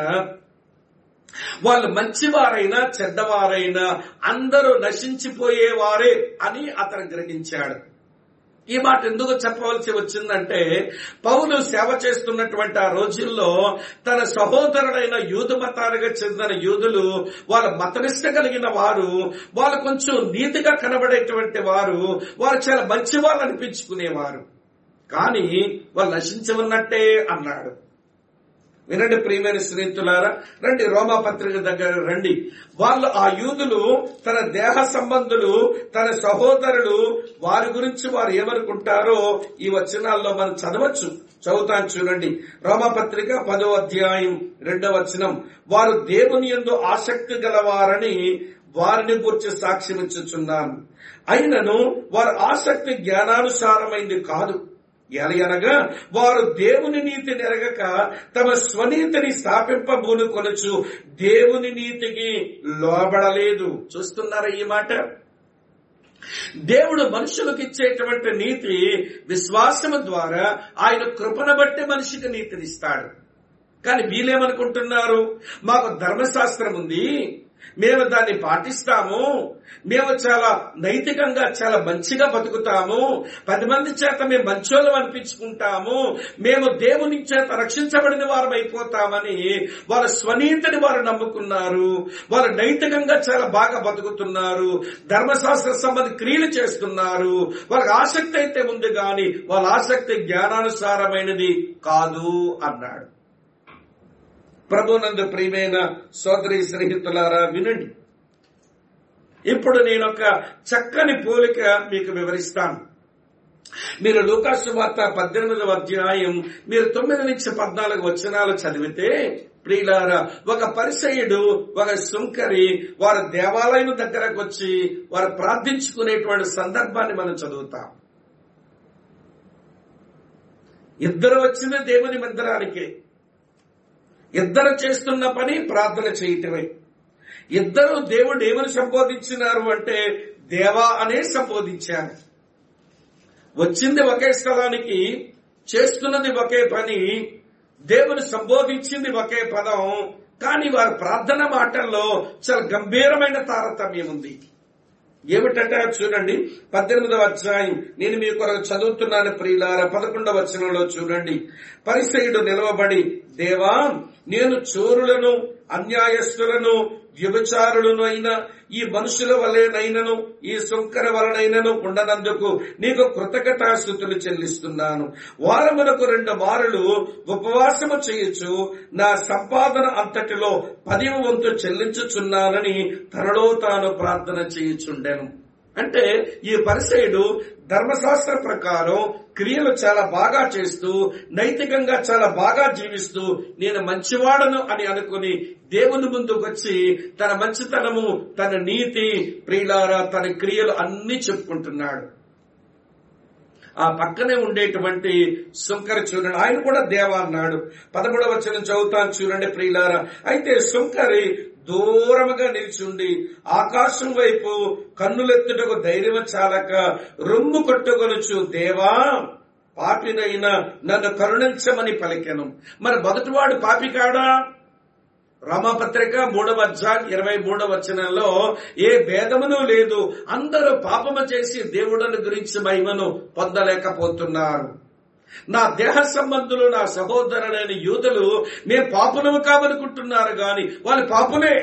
వాళ్ళు మంచివారైనా చెడ్డవారైనా అందరూ నశించిపోయేవారే అని అతను గ్రహించాడు ఈ మాట ఎందుకు చెప్పవలసి వచ్చిందంటే పౌలు సేవ చేస్తున్నటువంటి ఆ రోజుల్లో తన సహోదరుడైన యూదు మతానికి చెందిన యూదులు వాళ్ళ మతనిష్ట కలిగిన వారు వాళ్ళు కొంచెం నీతిగా కనబడేటువంటి వారు వారు చాలా మంచి వాళ్ళు అనిపించుకునేవారు కానీ వాళ్ళు నశించి ఉన్నట్టే అన్నాడు వినండి ప్రియమైన స్నేహితులారా రండి రోమా పత్రిక దగ్గర రండి వాళ్ళు ఆ యూదులు తన దేహ సంబంధులు తన సహోదరులు వారి గురించి వారు ఏమనుకుంటారో ఈ వచనాల్లో మనం చదవచ్చు చదువుతాను చూడండి రోమపత్రిక పదో అధ్యాయం రెండవ వచనం వారు దేవుని ఎందు ఆసక్తి గలవారని వారిని గురించి సాక్ష్యం ఇచ్చుచున్నాను అయినను వారి ఆసక్తి జ్ఞానానుసారమైంది కాదు ఎలయనగా వారు దేవుని నీతి నెరగక తమ స్వనీతిని స్థాపింపబూను కొనచ్చు దేవుని నీతికి లోబడలేదు చూస్తున్నారా ఈ మాట దేవుడు మనుషులకు ఇచ్చేటువంటి నీతి విశ్వాసము ద్వారా ఆయన కృపను బట్టి మనిషికి నీతినిస్తాడు కానీ వీళ్ళేమనుకుంటున్నారు మాకు ధర్మశాస్త్రం ఉంది మేము దాన్ని పాటిస్తాము మేము చాలా నైతికంగా చాలా మంచిగా బతుకుతాము పది మంది చేత మేము మంచోళ్ళం అనిపించుకుంటాము మేము దేవుని చేత రక్షించబడిన వారం అయిపోతామని వాళ్ళ స్వనీతిని వారు నమ్ముకున్నారు వాళ్ళు నైతికంగా చాలా బాగా బతుకుతున్నారు ధర్మశాస్త్ర సంబంధ క్రియలు చేస్తున్నారు వాళ్ళకి ఆసక్తి అయితే ఉంది కానీ వాళ్ళ ఆసక్తి జ్ఞానానుసారమైనది కాదు అన్నాడు ప్రభునందు ప్రియమైన సోదరి స్నేహితులారా వినండి ఇప్పుడు నేను ఒక చక్కని పోలిక మీకు వివరిస్తాను మీరు లూకాసు వార్త పద్దెనిమిదవ అధ్యాయం మీరు తొమ్మిది నుంచి పద్నాలుగు వచనాలు చదివితే ప్రియులారా ఒక పరిసయుడు ఒక సుంకరి వారి దేవాలయం దగ్గరకు వచ్చి వారు ప్రార్థించుకునేటువంటి సందర్భాన్ని మనం చదువుతాం ఇద్దరు వచ్చిన దేవుని మందిరానికే ఇద్దరు చేస్తున్న పని ప్రార్థన చేయటమే ఇద్దరు దేవుడు ఏమని సంబోధించినారు అంటే దేవా అనే సంబోధించారు వచ్చింది ఒకే స్థలానికి చేస్తున్నది ఒకే పని దేవుని సంబోధించింది ఒకే పదం కానీ వారి ప్రార్థన మాటల్లో చాలా గంభీరమైన తారతమ్యం ఉంది ఏమిటంటే చూడండి పద్దెనిమిదవ అధ్యాయం నేను మీ కొరకు చదువుతున్నాను ప్రియులార పదకొండవ వచనంలో చూడండి పరిసయుడు నిలవబడి దేవా నేను చోరులను అన్యాయస్తులను వ్యభిచారులను అయిన ఈ మనుషుల వలెనైనను ఈ సుంకర వలనైనను ఉండనందుకు నీకు కృతజ్ఞతాస్థుతులు చెల్లిస్తున్నాను వారమునకు రెండు మారులు ఉపవాసము చేయొచ్చు నా సంపాదన అంతటిలో పదివ వంతు చెల్లించుచున్నానని తనలో తాను ప్రార్థన చేయుచుండెను అంటే ఈ పరిసయుడు ధర్మశాస్త్ర ప్రకారం క్రియలు చాలా బాగా చేస్తూ నైతికంగా చాలా బాగా జీవిస్తూ నేను మంచివాడను అని అనుకుని దేవుని ముందుకు వచ్చి తన మంచితనము తన నీతి ప్రియులారా తన క్రియలు అన్ని చెప్పుకుంటున్నాడు ఆ పక్కనే ఉండేటువంటి సుంకరి చూడండి ఆయన కూడా దేవా అన్నాడు పదమూడవ వచ్చిన చదువుతాను చూడండి ప్రియులారా అయితే సుంకరి దూరముగా నిల్చుండి ఆకాశం వైపు కన్నులెత్తుటకు ధైర్యం చాలక రొమ్ము కొట్టుకొనుచు దేవా పాపినైనా నన్ను కరుణించమని పలికెను మరి మొదటివాడు పాపి కాడా రమపత్రిక మూడవ అధ్యాయం ఇరవై మూడవ వచనంలో ఏ భేదమును లేదు అందరూ పాపము చేసి దేవుడను గురించి మహిమను పొందలేకపోతున్నారు నా దేహ సంబంధులు నా సహోదరులైన యూదులు మేము పాపులము కావనుకుంటున్నారు గాని వాళ్ళు పాపులే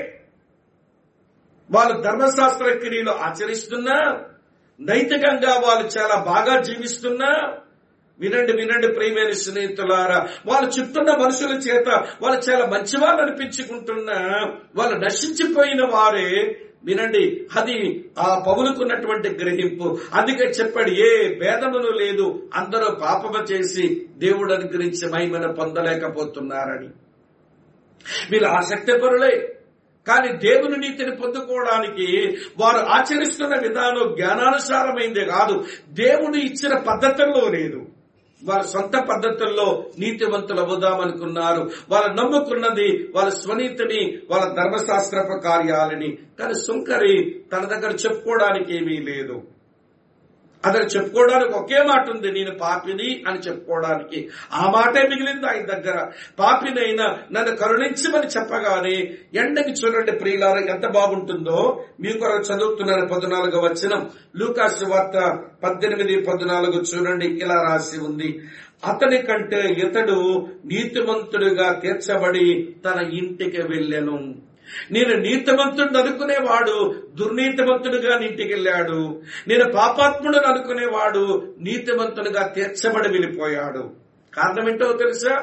వాళ్ళు ధర్మశాస్త్ర క్రియలు ఆచరిస్తున్నా నైతికంగా వాళ్ళు చాలా బాగా జీవిస్తున్నా వినండి వినండి ప్రియమైన స్నేహితులారా వాళ్ళు చుట్టూన్న మనుషుల చేత వాళ్ళు చాలా మంచి వాళ్ళు అనిపించుకుంటున్నా వాళ్ళు నశించిపోయిన వారే వినండి అది ఆ పౌలుకున్నటువంటి గ్రహింపు అందుకే చెప్పాడు ఏ భేదమును లేదు అందరూ పాపము చేసి దేవుడు అనుగ్రహించి మహిమను పొందలేకపోతున్నారని వీళ్ళు ఆసక్తి పరులే కానీ దేవుని నీతిని పొందుకోవడానికి వారు ఆచరిస్తున్న విధానం జ్ఞానానుసారమైందే కాదు దేవుడు ఇచ్చిన పద్ధతుల్లో లేదు వారి సొంత పద్ధతుల్లో నీతివంతులు అవుదామనుకున్నారు వాళ్ళు నమ్ముకున్నది వాళ్ళ స్వనీతిని వాళ్ళ ధర్మశాస్త్రపు కార్యాలని కానీ సుంకరి తన దగ్గర చెప్పుకోవడానికి ఏమీ లేదు అతను చెప్పుకోవడానికి ఒకే మాట ఉంది నేను పాపిని అని చెప్పుకోవడానికి ఆ మాటే మిగిలింది ఆయన దగ్గర పాపినైనా నన్ను కరుణించమని చెప్పగానే ఎండకి చూడండి ప్రియులార ఎంత బాగుంటుందో మీ కొరకు చదువుతున్నాను పద్నాలుగు వచ్చిన లూకాసు వార్త పద్దెనిమిది పద్నాలుగు చూడండి ఇలా రాసి ఉంది అతని కంటే ఇతడు నీతిమంతుడిగా తీర్చబడి తన ఇంటికి వెళ్ళెను నేను నీతిమంతుడిని అనుకునేవాడు దుర్నీతిమంతుడిగా ఇంటికి వెళ్ళాడు నేను పాపాత్ముడిని అనుకునేవాడు నీతిమంతుడిగా తీర్చబడి వెళ్ళిపోయాడు కారణం ఏంటో తెలుసా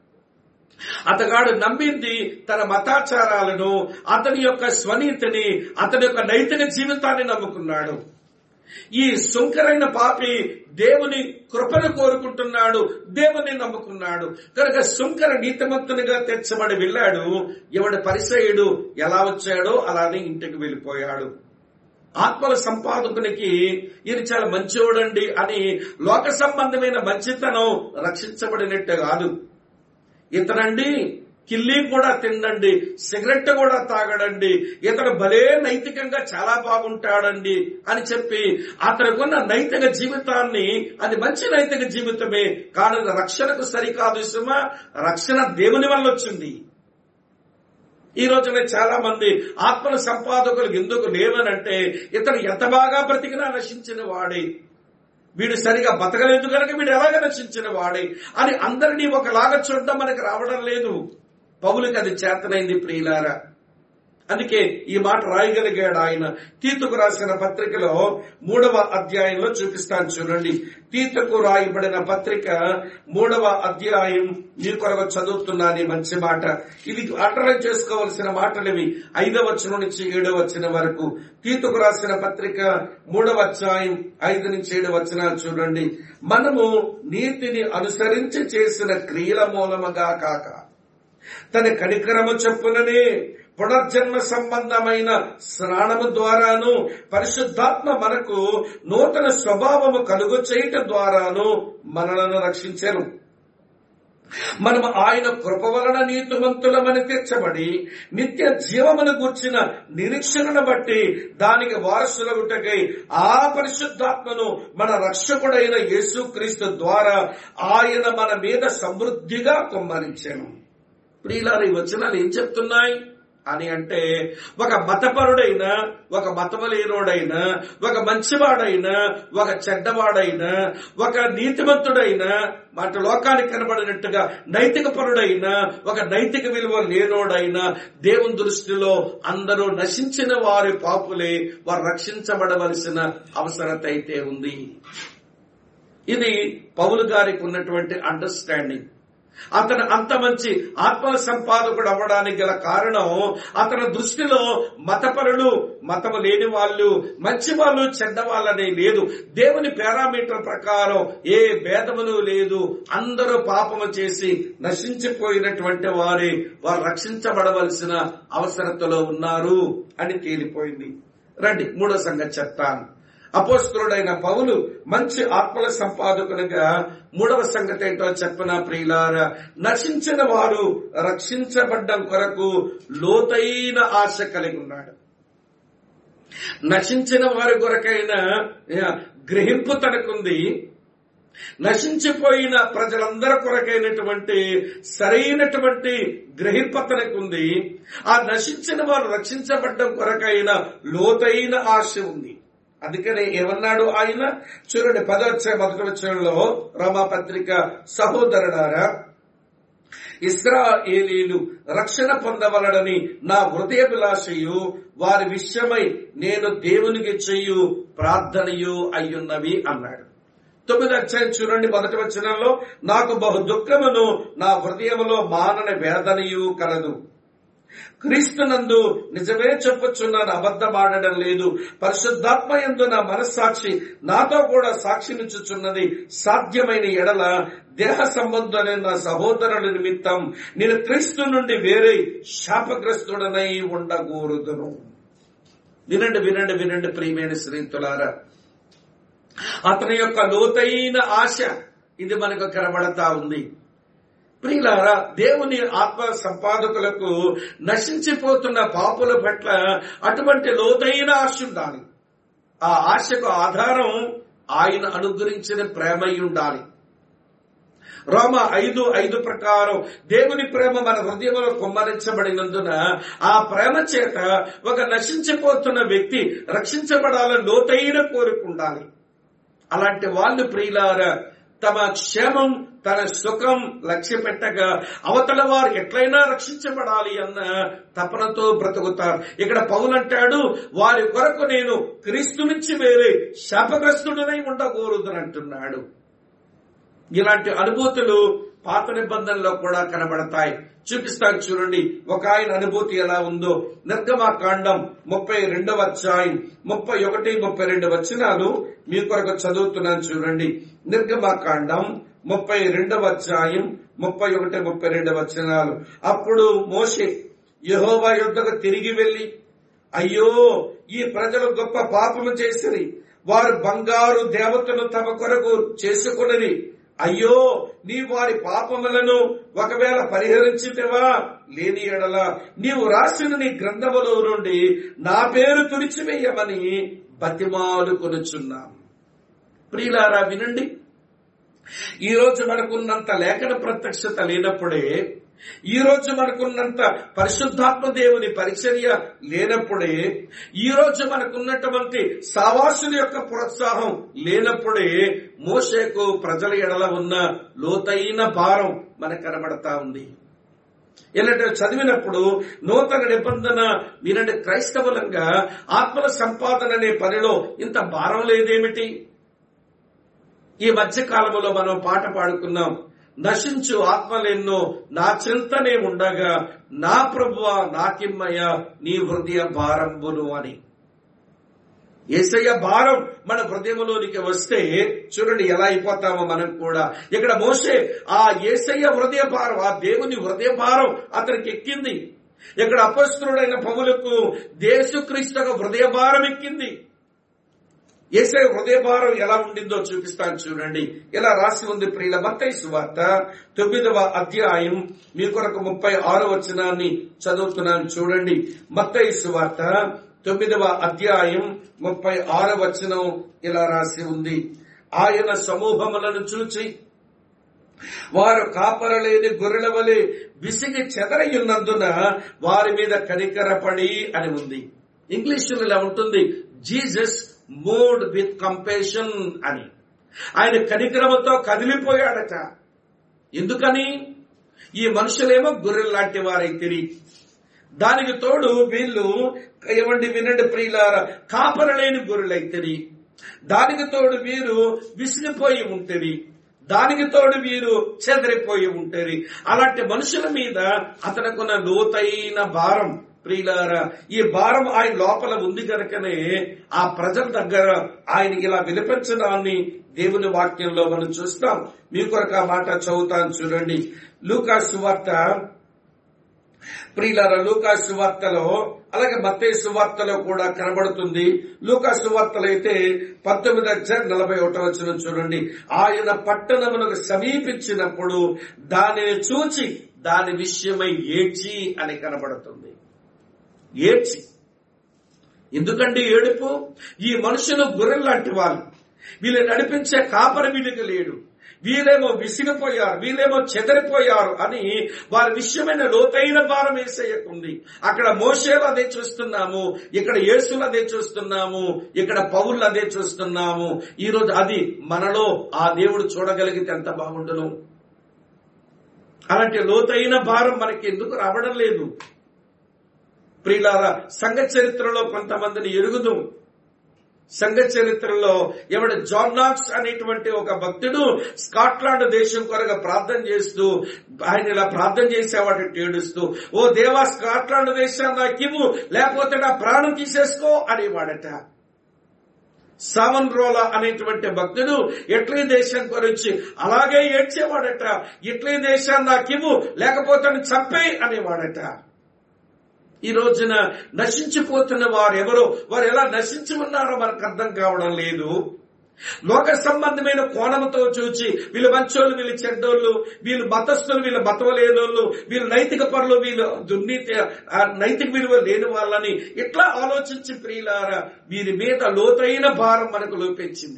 అతగాడు నమ్మింది తన మతాచారాలను అతని యొక్క స్వనీతిని అతని యొక్క నైతిక జీవితాన్ని నమ్ముకున్నాడు ఈ సుంకరైన పాపి దేవుని కృపను కోరుకుంటున్నాడు దేవుని నమ్ముకున్నాడు కనుక సుంకర నీతిమంతునిగా తెచ్చబడి వెళ్ళాడు ఎవడి పరిసయుడు ఎలా వచ్చాడో అలానే ఇంటికి వెళ్ళిపోయాడు ఆత్మల సంపాదకునికి ఇది చాలా మంచివాడండి అని లోక సంబంధమైన మంచితనం రక్షించబడినట్టు కాదు ఇతనండి కిల్లి కూడా తిండండి సిగరెట్ కూడా తాగడండి ఇతడు భలే నైతికంగా చాలా బాగుంటాడండి అని చెప్పి అతనుకున్న నైతిక జీవితాన్ని అది మంచి నైతిక జీవితమే కానీ రక్షణకు సరికాదు సుమా రక్షణ దేవుని వల్ల వచ్చింది ఈ రోజున చాలా మంది ఆత్మల సంపాదకులు ఎందుకు లేవనంటే ఇతను ఎంత బాగా బ్రతికినా నశించిన వాడే వీడు సరిగా బతకలేదు కనుక వీడు ఎలాగ నశించిన వాడే అని అందరినీ ఒకలాగా చూడడం మనకు రావడం లేదు పౌలకి అది చేతనైంది ప్రియులారా అందుకే ఈ మాట రాయగలిగాడు ఆయన తీతుకు రాసిన పత్రికలో మూడవ అధ్యాయంలో చూపిస్తాను చూడండి తీతుకు రాయబడిన పత్రిక మూడవ అధ్యాయం మీ కొరకు చదువుతున్నాను ఈ మంచి మాట ఇది అండర్లైన్ చేసుకోవలసిన మాటలు ఇవి ఐదవ వచనం నుంచి ఏడవ వచ్చిన వరకు తీతుకు రాసిన పత్రిక మూడవ అధ్యాయం ఐదు నుంచి ఏడు వచనాలు చూడండి మనము నీతిని అనుసరించి చేసిన క్రియల మూలముగా కాక తన కనికరము చెప్పుననే పునర్జన్మ సంబంధమైన స్నానము ద్వారాను పరిశుద్ధాత్మ మనకు నూతన స్వభావము కలుగు చేయటం ద్వారాను మనలను రక్షించారు మనము ఆయన కృప వలన నీతిమంతులమని తీర్చబడి నిత్య జీవమును గూర్చిన నిరీక్షణను బట్టి దానికి వారసులగుటకై ఆ పరిశుద్ధాత్మను మన రక్షకుడైన యేసుక్రీస్తు ద్వారా ఆయన మన మీద సమృద్ధిగా కుమ్మరించాను ప్రియులారు ఈ వచనాలు ఏం చెప్తున్నాయి అని అంటే ఒక మతపరుడైనా ఒక మతమలేనోడైనా ఒక మంచివాడైనా ఒక చెడ్డవాడైనా ఒక నీతిమంతుడైనా మాట లోకానికి కనబడినట్టుగా నైతిక పరుడైనా ఒక నైతిక విలువ లేనోడైనా దేవుని దృష్టిలో అందరూ నశించిన వారి పాపులే వారు రక్షించబడవలసిన అవసరత అయితే ఉంది ఇది పౌలు గారికి ఉన్నటువంటి అండర్స్టాండింగ్ అతను అంత మంచి ఆత్మల సంపాదకుడు అవ్వడానికి గల కారణం అతని దృష్టిలో మతపరులు మతము లేని వాళ్ళు మంచి వాళ్ళు చెడ్డ వాళ్ళనే లేదు దేవుని పారామీటర్ ప్రకారం ఏ భేదములు లేదు అందరూ పాపము చేసి నశించిపోయినటువంటి వారే వారు రక్షించబడవలసిన అవసరతలో ఉన్నారు అని తేలిపోయింది రండి మూడో సంగతి చెప్తాను అపోస్తుడైన పౌలు మంచి ఆత్మల సంపాదకునిగా మూడవ సంగతి ఏంటో చెప్పన ప్రియులార నశించిన వారు రక్షించబడ్డం కొరకు లోతైన ఆశ కలిగి ఉన్నాడు నశించిన వారి కొరకైన గ్రహింపు తనకుంది నశించిపోయిన ప్రజలందరి కొరకైనటువంటి సరైనటువంటి గ్రహింపతనకు ఉంది ఆ నశించిన వారు రక్షించబడ్డం కొరకైన లోతైన ఆశ ఉంది అందుకనే ఏమన్నాడు ఆయన చూడండి పదవచ్చ మొదటి వచ్చంలో రామాపత్రిక సహోదరుడారా ఇస్రాయేలీలు రక్షణ పొందవలడని నా హృదయభిలాషయు వారి విషయమై నేను దేవునికి చెయ్యు ప్రార్థనయు అయ్యున్నవి అన్నాడు తొమ్మిది అధ్యాయం చూడండి మొదటి వచనంలో నాకు బహు దుఃఖమును నా హృదయములో మానని వేదనయు కలదు క్రీస్తునందు నిజమే చెప్పుచున్నాను అబద్ధమాడడం లేదు పరిశుద్ధాత్మ ఎందు నా మనస్సాక్షి నాతో కూడా సాక్షినిచ్చుచున్నది సాధ్యమైన ఎడల దేహ సంబంధమైన నా సహోదరుల నిమిత్తం నేను క్రీస్తు నుండి వేరే శాపగ్రస్తుడనై ఉండకూడదును వినండి వినండి వినండి ప్రియమైన శ్రీతులారా అతని యొక్క లోతైన ఆశ ఇది మనకు కనబడతా ఉంది ప్రియులారా దేవుని ఆత్మ సంపాదకులకు నశించిపోతున్న పాపుల పట్ల అటువంటి లోతైన ఆశ ఉండాలి ఆ ఆశకు ఆధారం ఆయన అనుగ్రహించిన ప్రేమై ఉండాలి రోమ ఐదు ఐదు ప్రకారం దేవుని ప్రేమ మన హృదయంలో కుమ్మరించబడినందున ఆ ప్రేమ చేత ఒక నశించిపోతున్న వ్యక్తి రక్షించబడాలని లోతైన కోరుకుండాలి అలాంటి వాళ్ళు ప్రియులారా తమ క్షేమం తన సుఖం లక్ష్య పెట్టగా అవతల వారు ఎట్లయినా రక్షించబడాలి అన్న తపనతో బ్రతుకుతారు ఇక్కడ పౌలంటాడు వారి కొరకు నేను క్రీస్తు నుంచి వేరే శాపగ్రస్తుడనై ఉండకూడదని అంటున్నాడు ఇలాంటి అనుభూతులు పాత నిబంధనలో కూడా కనబడతాయి చూపిస్తాను చూడండి ఒక ఆయన అనుభూతి ఎలా ఉందో నిర్గమాకాండం ముప్పై రెండవ అధ్యాయం ముప్పై ఒకటి ముప్పై రెండు వచనాలు మీ కొరకు చదువుతున్నాను చూడండి నిర్గమాకాండం ముప్పై రెండవ అధ్యాయం ముప్పై ఒకటి ముప్పై రెండు వచనాలు అప్పుడు మోషే యహోవా యుద్ధకు తిరిగి వెళ్లి అయ్యో ఈ ప్రజలు గొప్ప పాపము చేసిరి వారు బంగారు దేవతను తమ కొరకు చేసుకున్నది అయ్యో నీ వారి పాపములను ఒకవేళ పరిహరించితేవా లేని ఎడల నీవు రాసిన నీ గ్రంథములో నుండి నా పేరు తుడిచివేయమని బతిమాలు కొనుచున్నాం ప్రియులారా వినండి ఈ రోజు మనకున్నంత లేఖన ప్రత్యక్షత లేనప్పుడే ఈ రోజు మనకున్నంత పరిశుద్ధాత్మ దేవుని పరిచర్య లేనప్పుడే ఈ రోజు మనకున్నటువంటి సావాసుల యొక్క ప్రోత్సాహం లేనప్పుడే మోషేకు ప్రజల ఎడల ఉన్న లోతైన భారం మనకు కనబడతా ఉంది ఏంటంటే చదివినప్పుడు నూతన నిబంధన వినండి క్రైస్తవులంగా ఆత్మల సంపాదన అనే పనిలో ఇంత భారం లేదేమిటి ఈ మధ్య కాలంలో మనం పాట పాడుకున్నాం నశించు ఆత్మలెన్నో నా చింతనే ఉండగా నా ప్రభువ నాకిమ్మయ్య నీ హృదయ భారంబును అని ఏసయ్య భారం మన హృదయంలోనికి వస్తే చూడండి ఎలా అయిపోతామో మనం కూడా ఇక్కడ మోసే ఆ ఏసయ్య హృదయ భారం ఆ దేవుని హృదయ భారం అతనికి ఎక్కింది ఇక్కడ అపస్తుడైన పౌలకు దేశక్రీస్తు హృదయ భారం ఎక్కింది ఏసే హృదయ భారం ఎలా ఉండిందో చూపిస్తాను చూడండి ఇలా రాసి ఉంది ప్రియుల మత్తయి సువార్త తొమ్మిదవ అధ్యాయం మీ కొరకు ముప్పై ఆరో వచనాన్ని చదువుతున్నాను చూడండి మత్తయి సువార్త తొమ్మిదవ అధ్యాయం ముప్పై ఆరో వచనం ఇలా రాసి ఉంది ఆయన సమూహములను చూచి వారు కాపరలేని గొర్రెల వలె విసిగి చెదరయున్నందున వారి మీద కనికరపడి అని ఉంది ఇంగ్లీషులో ఇలా ఉంటుంది జీసస్ మూడ్ విత్ కంపేషన్ అని ఆయన కనికరమతో కదిలిపోయాడట ఎందుకని ఈ మనుషులేమో గొర్రెలు లాంటి వారైతిరి దానికి తోడు వీళ్ళు ఏమండి వినండి ప్రియులార కాపరలేని గొర్రెలైతిరి దానికి తోడు వీరు విసిగిపోయి ఉంటది దానికి తోడు వీరు చెదరిపోయి ఉంటది అలాంటి మనుషుల మీద అతనుకున్న లోతైన భారం ప్రియులారా ఈ భారం ఆయన లోపల ఉంది కనుకనే ఆ ప్రజల దగ్గర ఆయన ఇలా వినిపించడాన్ని దేవుని వాక్యంలో మనం చూస్తాం మీ కొరకు ఆ మాట చదువుతాను చూడండి లూకా సువార్త ప్రియులారా లూకా సువార్తలో అలాగే మత్తే సువార్తలో కూడా కనబడుతుంది లూకా సువార్తలో అయితే పంతొమ్మిది అధ్యాయం నలభై ఒకటో వచ్చిన చూడండి ఆయన పట్టణమునకు సమీపించినప్పుడు దానిని చూచి దాని విషయమై ఏడ్చి అని కనబడుతుంది ఏడ్చి ఎందుకండి ఏడుపు ఈ మనుషులు గొర్రెలు లాంటి వాళ్ళు వీళ్ళని నడిపించే కాపరి వీళ్ళకి లేడు వీళ్ళేమో విసిగిపోయారు వీళ్ళేమో చెదరిపోయారు అని వారి విషయమైన లోతైన భారం వేసేయకుంది అక్కడ మోషేలు అదే చూస్తున్నాము ఇక్కడ యేసులు అదే చూస్తున్నాము ఇక్కడ పౌళ్ళు అదే చూస్తున్నాము ఈ రోజు అది మనలో ఆ దేవుడు చూడగలిగితే ఎంత బాగుండును అలాంటి లోతైన భారం మనకి ఎందుకు రావడం లేదు ప్రియులారా సంఘ చరిత్రలో కొంతమందిని ఎరుగుదు సంఘ చరిత్రలో ఎవడ జాన్ నాక్స్ అనేటువంటి ఒక భక్తుడు స్కాట్లాండ్ దేశం కొరకు ప్రార్థన చేస్తూ ఆయన ఇలా ప్రార్థన చేసేవాడు ఏడుస్తూ ఓ దేవా స్కాట్లాండ్ దేశాన్ని నాకు ఇవ్వు లేకపోతే నా ప్రాణం తీసేసుకో అనేవాడట సావన్ రోలా అనేటువంటి భక్తుడు ఇట్లీ దేశం గురించి అలాగే ఏడ్చేవాడట ఇట్లీ దేశాన్ని నాకివ్వు లేకపోతే చంపే అనేవాడట ఈ రోజున నశించిపోతున్న వారు ఎవరో వారు ఎలా నశించి ఉన్నారో మనకు అర్థం కావడం లేదు లోక సంబంధమైన కోణంతో చూచి వీళ్ళు మంచోళ్ళు వీళ్ళు చెడ్డోళ్ళు వీళ్ళు మతస్థులు వీళ్ళు మతవలేనోళ్ళు వీళ్ళు నైతిక పనులు వీళ్ళు దుర్నీతి ఆ నైతిక విలువ లేని వాళ్ళని ఇట్లా ఆలోచించి ప్రియులారా వీరి మీద లోతైన భారం మనకు లోపించింది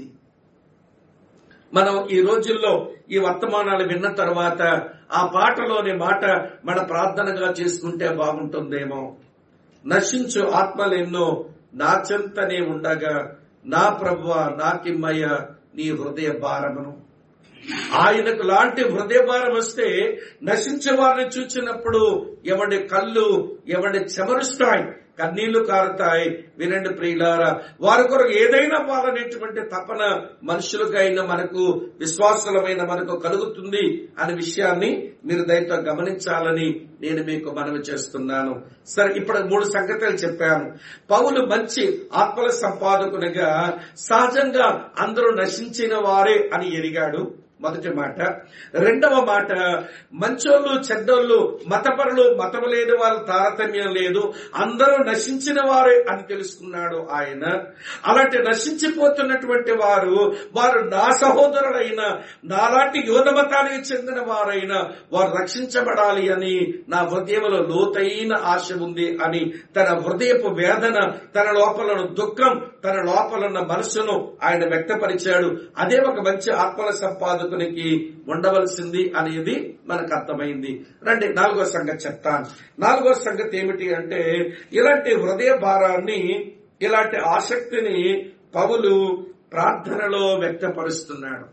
మనం ఈ రోజుల్లో ఈ వర్తమానాలు విన్న తర్వాత ఆ పాటలోని మాట మన ప్రార్థనగా చేసుకుంటే బాగుంటుందేమో నశించు ఆత్మలెన్నో నా చెంతనే ఉండగా నా ప్రభువ నాకిమ్మయ్య నీ హృదయ భారమును ఆయనకు లాంటి హృదయ భారం వస్తే నశించే వారిని చూచినప్పుడు ఎవడి కళ్ళు ఎవడి చెమరుస్తాయి కన్నీళ్లు కారుతాయి వినండి ప్రియులారా వారి కొరకు ఏదైనా వాళ్ళనేటువంటి తపన మనుషులకైనా మనకు విశ్వాసులమైన మనకు కలుగుతుంది అనే విషయాన్ని మీరు దయతో గమనించాలని నేను మీకు మనవి చేస్తున్నాను సరే ఇప్పుడు మూడు సంగతులు చెప్పాను పౌలు మంచి ఆత్మల సంపాదకునిగా సహజంగా అందరూ నశించిన వారే అని ఎరిగాడు మొదటి మాట రెండవ మాట మంచోళ్ళు చెడ్డోళ్ళు మతపరులు మతము లేని వాళ్ళ తారతమ్యం లేదు అందరూ నశించిన వారే అని తెలుసుకున్నాడు ఆయన అలాంటి నశించిపోతున్నటువంటి వారు వారు నా సహోదరులైన నాలాంటి యోధ మతానికి చెందిన వారైన వారు రక్షించబడాలి అని నా హృదయంలో లోతైన ఆశ ఉంది అని తన హృదయపు వేదన తన లోపల దుఃఖం తన లోపలున్న మనసును ఆయన వ్యక్తపరిచాడు అదే ఒక మంచి ఆత్మల సంపాదకునికి ఉండవలసింది అనేది మనకు అర్థమైంది రండి నాలుగో సంగతి చెప్తాను నాలుగో సంగతి ఏమిటి అంటే ఇలాంటి హృదయ భారాన్ని ఇలాంటి ఆసక్తిని పౌలు ప్రార్థనలో వ్యక్తపరుస్తున్నాడు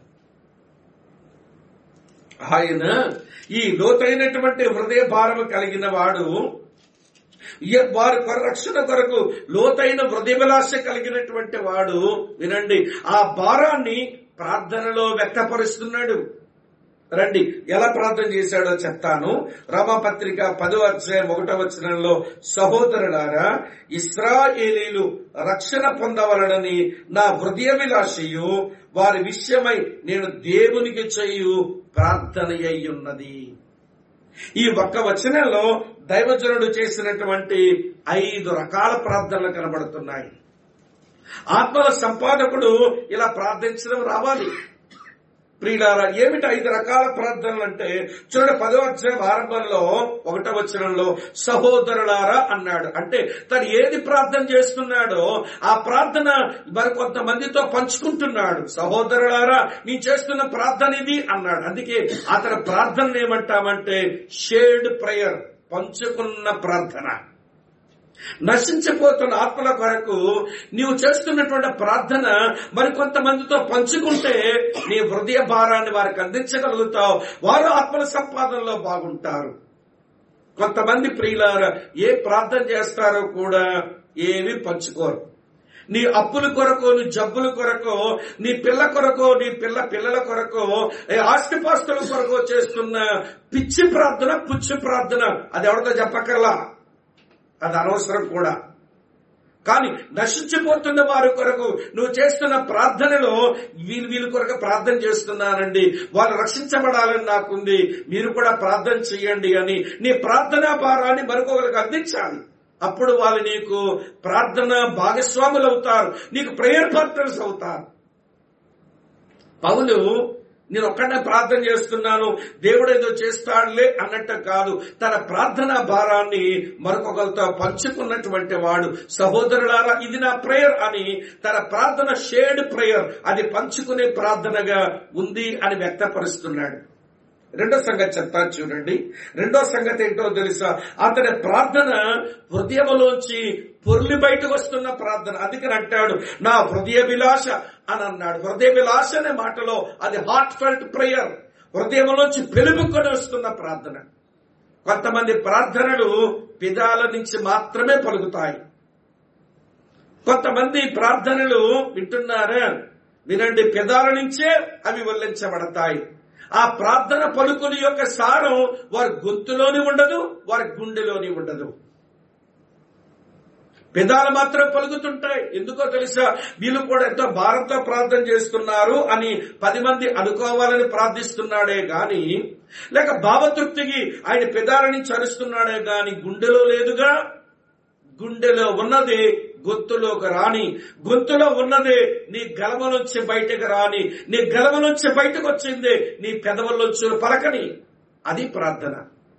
ఆయన ఈ లోతైనటువంటి హృదయ భారం కలిగిన వాడు ఇయ- వారి కొర రక్షణ కొరకు లోతైన హృదయవిలాస కలిగినటువంటి వాడు వినండి ఆ భారాన్ని ప్రార్థనలో వ్యక్తపరుస్తున్నాడు రండి ఎలా ప్రార్థన చేశాడో చెప్తాను రామపత్రిక పదో అధ్యాయం ఒకటో వచనంలో సహోదరులారా ఇస్రాయేలీలు రక్షణ పొందవలనని నా హృదయ విలాసయు వారి విషయమై నేను దేవునికి చేయు ప్రార్థన ఉన్నది ఈ ఒక్క వచనంలో దైవజనుడు చేసినటువంటి ఐదు రకాల ప్రార్థనలు కనబడుతున్నాయి ఆత్మల సంపాదకుడు ఇలా ప్రార్థించడం రావాలి ప్రియులారా ఏమిటి ఐదు రకాల ప్రార్థనలు అంటే చూడండి పదో అధ్యాయం ఆరంభంలో ఒకటో వచనంలో సహోదరులారా అన్నాడు అంటే తను ఏది ప్రార్థన చేస్తున్నాడో ఆ ప్రార్థన మరి కొంతమందితో పంచుకుంటున్నాడు సహోదరులారా నేను చేస్తున్న ప్రార్థన ఇది అన్నాడు అందుకే అతని ప్రార్థన ఏమంటామంటే షేర్డ్ ప్రేయర్ పంచుకున్న ప్రార్థన నశించిపోతున్న ఆత్మల కొరకు నీవు చేస్తున్నటువంటి ప్రార్థన మరి కొంతమందితో పంచుకుంటే నీ హృదయ భారాన్ని వారికి అందించగలుగుతావు వారు ఆత్మల సంపాదనలో బాగుంటారు కొంతమంది ప్రియులార ఏ ప్రార్థన చేస్తారో కూడా ఏవి పంచుకోరు నీ అప్పుల కొరకు నీ జబ్బుల కొరకు నీ పిల్ల కొరకు నీ పిల్ల పిల్లల కొరకు ఏ ఆస్తిపాస్తుల కొరకు చేస్తున్న పిచ్చి ప్రార్థన పుచ్చి ప్రార్థన అది ఎవరితో చెప్పకల్లా అది అనవసరం కూడా కానీ నశించిపోతున్న వారి కొరకు నువ్వు చేస్తున్న ప్రార్థనలో వీళ్ళు వీళ్ళ కొరకు ప్రార్థన చేస్తున్నానండి వాళ్ళు రక్షించబడాలని నాకుంది మీరు కూడా ప్రార్థన చేయండి అని నీ ప్రార్థనా భారాన్ని మరొకరికి అందించాలి అప్పుడు వాళ్ళు నీకు ప్రార్థన భాగస్వాములు అవుతారు నీకు ప్రేయర్ పార్ట్నర్స్ అవుతారు పౌలు నేను ఒక్కడే ప్రార్థన చేస్తున్నాను దేవుడు ఏదో చేస్తాడులే అన్నట్టు కాదు తన ప్రార్థన భారాన్ని మరొకరితో పంచుకున్నటువంటి వాడు సహోదరులారా ఇది నా ప్రేయర్ అని తన ప్రార్థన షేర్డ్ ప్రేయర్ అది పంచుకునే ప్రార్థనగా ఉంది అని వ్యక్తపరుస్తున్నాడు రెండో సంగతి చెప్తాను చూడండి రెండో సంగతి ఏంటో తెలుసా అతని ప్రార్థన హృదయంలోంచి పొర్లి బయటకు వస్తున్న ప్రార్థన అందుకని అంటాడు నా హృదయ విలాస అని అన్నాడు హృదయ విలాస అనే మాటలో అది హార్ట్ ఫెల్ట్ ప్రేయర్ హృదయంలోంచి పెలుపుకొని వస్తున్న ప్రార్థన కొంతమంది ప్రార్థనలు పిదాల నుంచి మాత్రమే పలుకుతాయి కొంతమంది ప్రార్థనలు వింటున్నారా వినండి పెదాల నుంచే అవి వల్లించబడతాయి ఆ ప్రార్థన పలుకుల యొక్క సారం వారి గొంతులోని ఉండదు వారి గుండెలోని ఉండదు పెదాలు మాత్రం పలుకుతుంటాయి ఎందుకో తెలుసా వీళ్ళు కూడా ఎంతో భారంతో ప్రార్థన చేస్తున్నారు అని పది మంది అనుకోవాలని ప్రార్థిస్తున్నాడే గాని లేక భావతృప్తికి ఆయన పెదాల నుంచి అరుస్తున్నాడే గాని గుండెలో లేదుగా గుండెలో ఉన్నది గొంతులోకి రాని గొంతులో ఉన్నదే నీ గలమ నుంచి బయటకు రాని నీ గలమ నుంచి బయటకు వచ్చింది నీ పెదవుల్లోంచి పలకని అది ప్రార్థన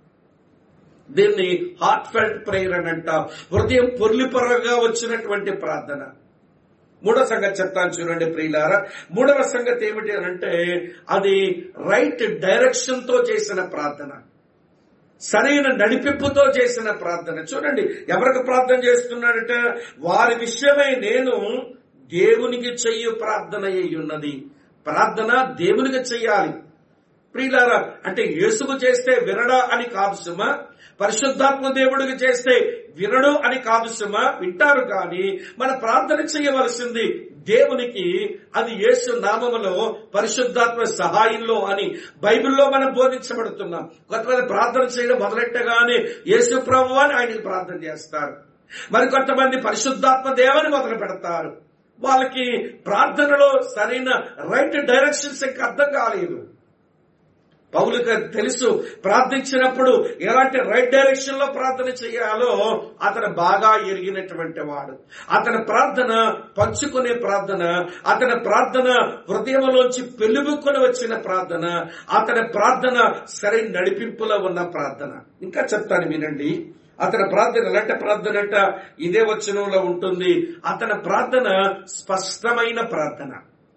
దీన్ని హార్ట్ ఫెల్ట్ ప్రేయర్ అని అంటాం హృదయం పొర్లిపొరగా వచ్చినటువంటి ప్రార్థన మూడో సంగతి చెప్తాను చూడండి ప్రియులారా మూడవ సంగతి ఏమిటి అని అంటే అది రైట్ డైరెక్షన్ తో చేసిన ప్రార్థన సరైన నడిపింపుతో చేసిన ప్రార్థన చూడండి ఎవరికి ప్రార్థన చేస్తున్నాడంటే వారి విషయమై నేను దేవునికి చెయ్యు ప్రార్థన అయి ఉన్నది ప్రార్థన దేవునికి చెయ్యాలి ప్రియులారా అంటే యేసుకు చేస్తే వినడా అని కాదు సుమ పరిశుద్ధాత్మ దేవుడికి చేస్తే వినడు అని కాదు సుమ వింటారు కానీ మన ప్రార్థన చేయవలసింది దేవునికి అది యేసు నామములో పరిశుద్ధాత్మ సహాయంలో అని బైబిల్లో మనం బోధించబడుతున్నాం కొంతమంది ప్రార్థన చేయడం మొదలెట్టగానే యేసు ప్రభు అని ఆయనకి ప్రార్థన చేస్తారు మరి కొంతమంది పరిశుద్ధాత్మ దేవని మొదలు పెడతారు వాళ్ళకి ప్రార్థనలో సరైన రైట్ డైరెక్షన్స్ ఇంకా అర్థం కాలేదు పౌలుకి తెలుసు ప్రార్థించినప్పుడు ఎలాంటి రైట్ డైరెక్షన్ లో ప్రార్థన చేయాలో అతను బాగా ఎరిగినటువంటి వాడు అతని ప్రార్థన పంచుకునే ప్రార్థన అతని ప్రార్థన హృదయంలోంచి పెళ్ళిబుక్కుని వచ్చిన ప్రార్థన అతని ప్రార్థన సరైన నడిపింపులో ఉన్న ప్రార్థన ఇంకా చెప్తాను వినండి అతని ప్రార్థన ఎలాంటి ప్రార్థన అంట ఇదే వచనంలో ఉంటుంది అతని ప్రార్థన స్పష్టమైన ప్రార్థన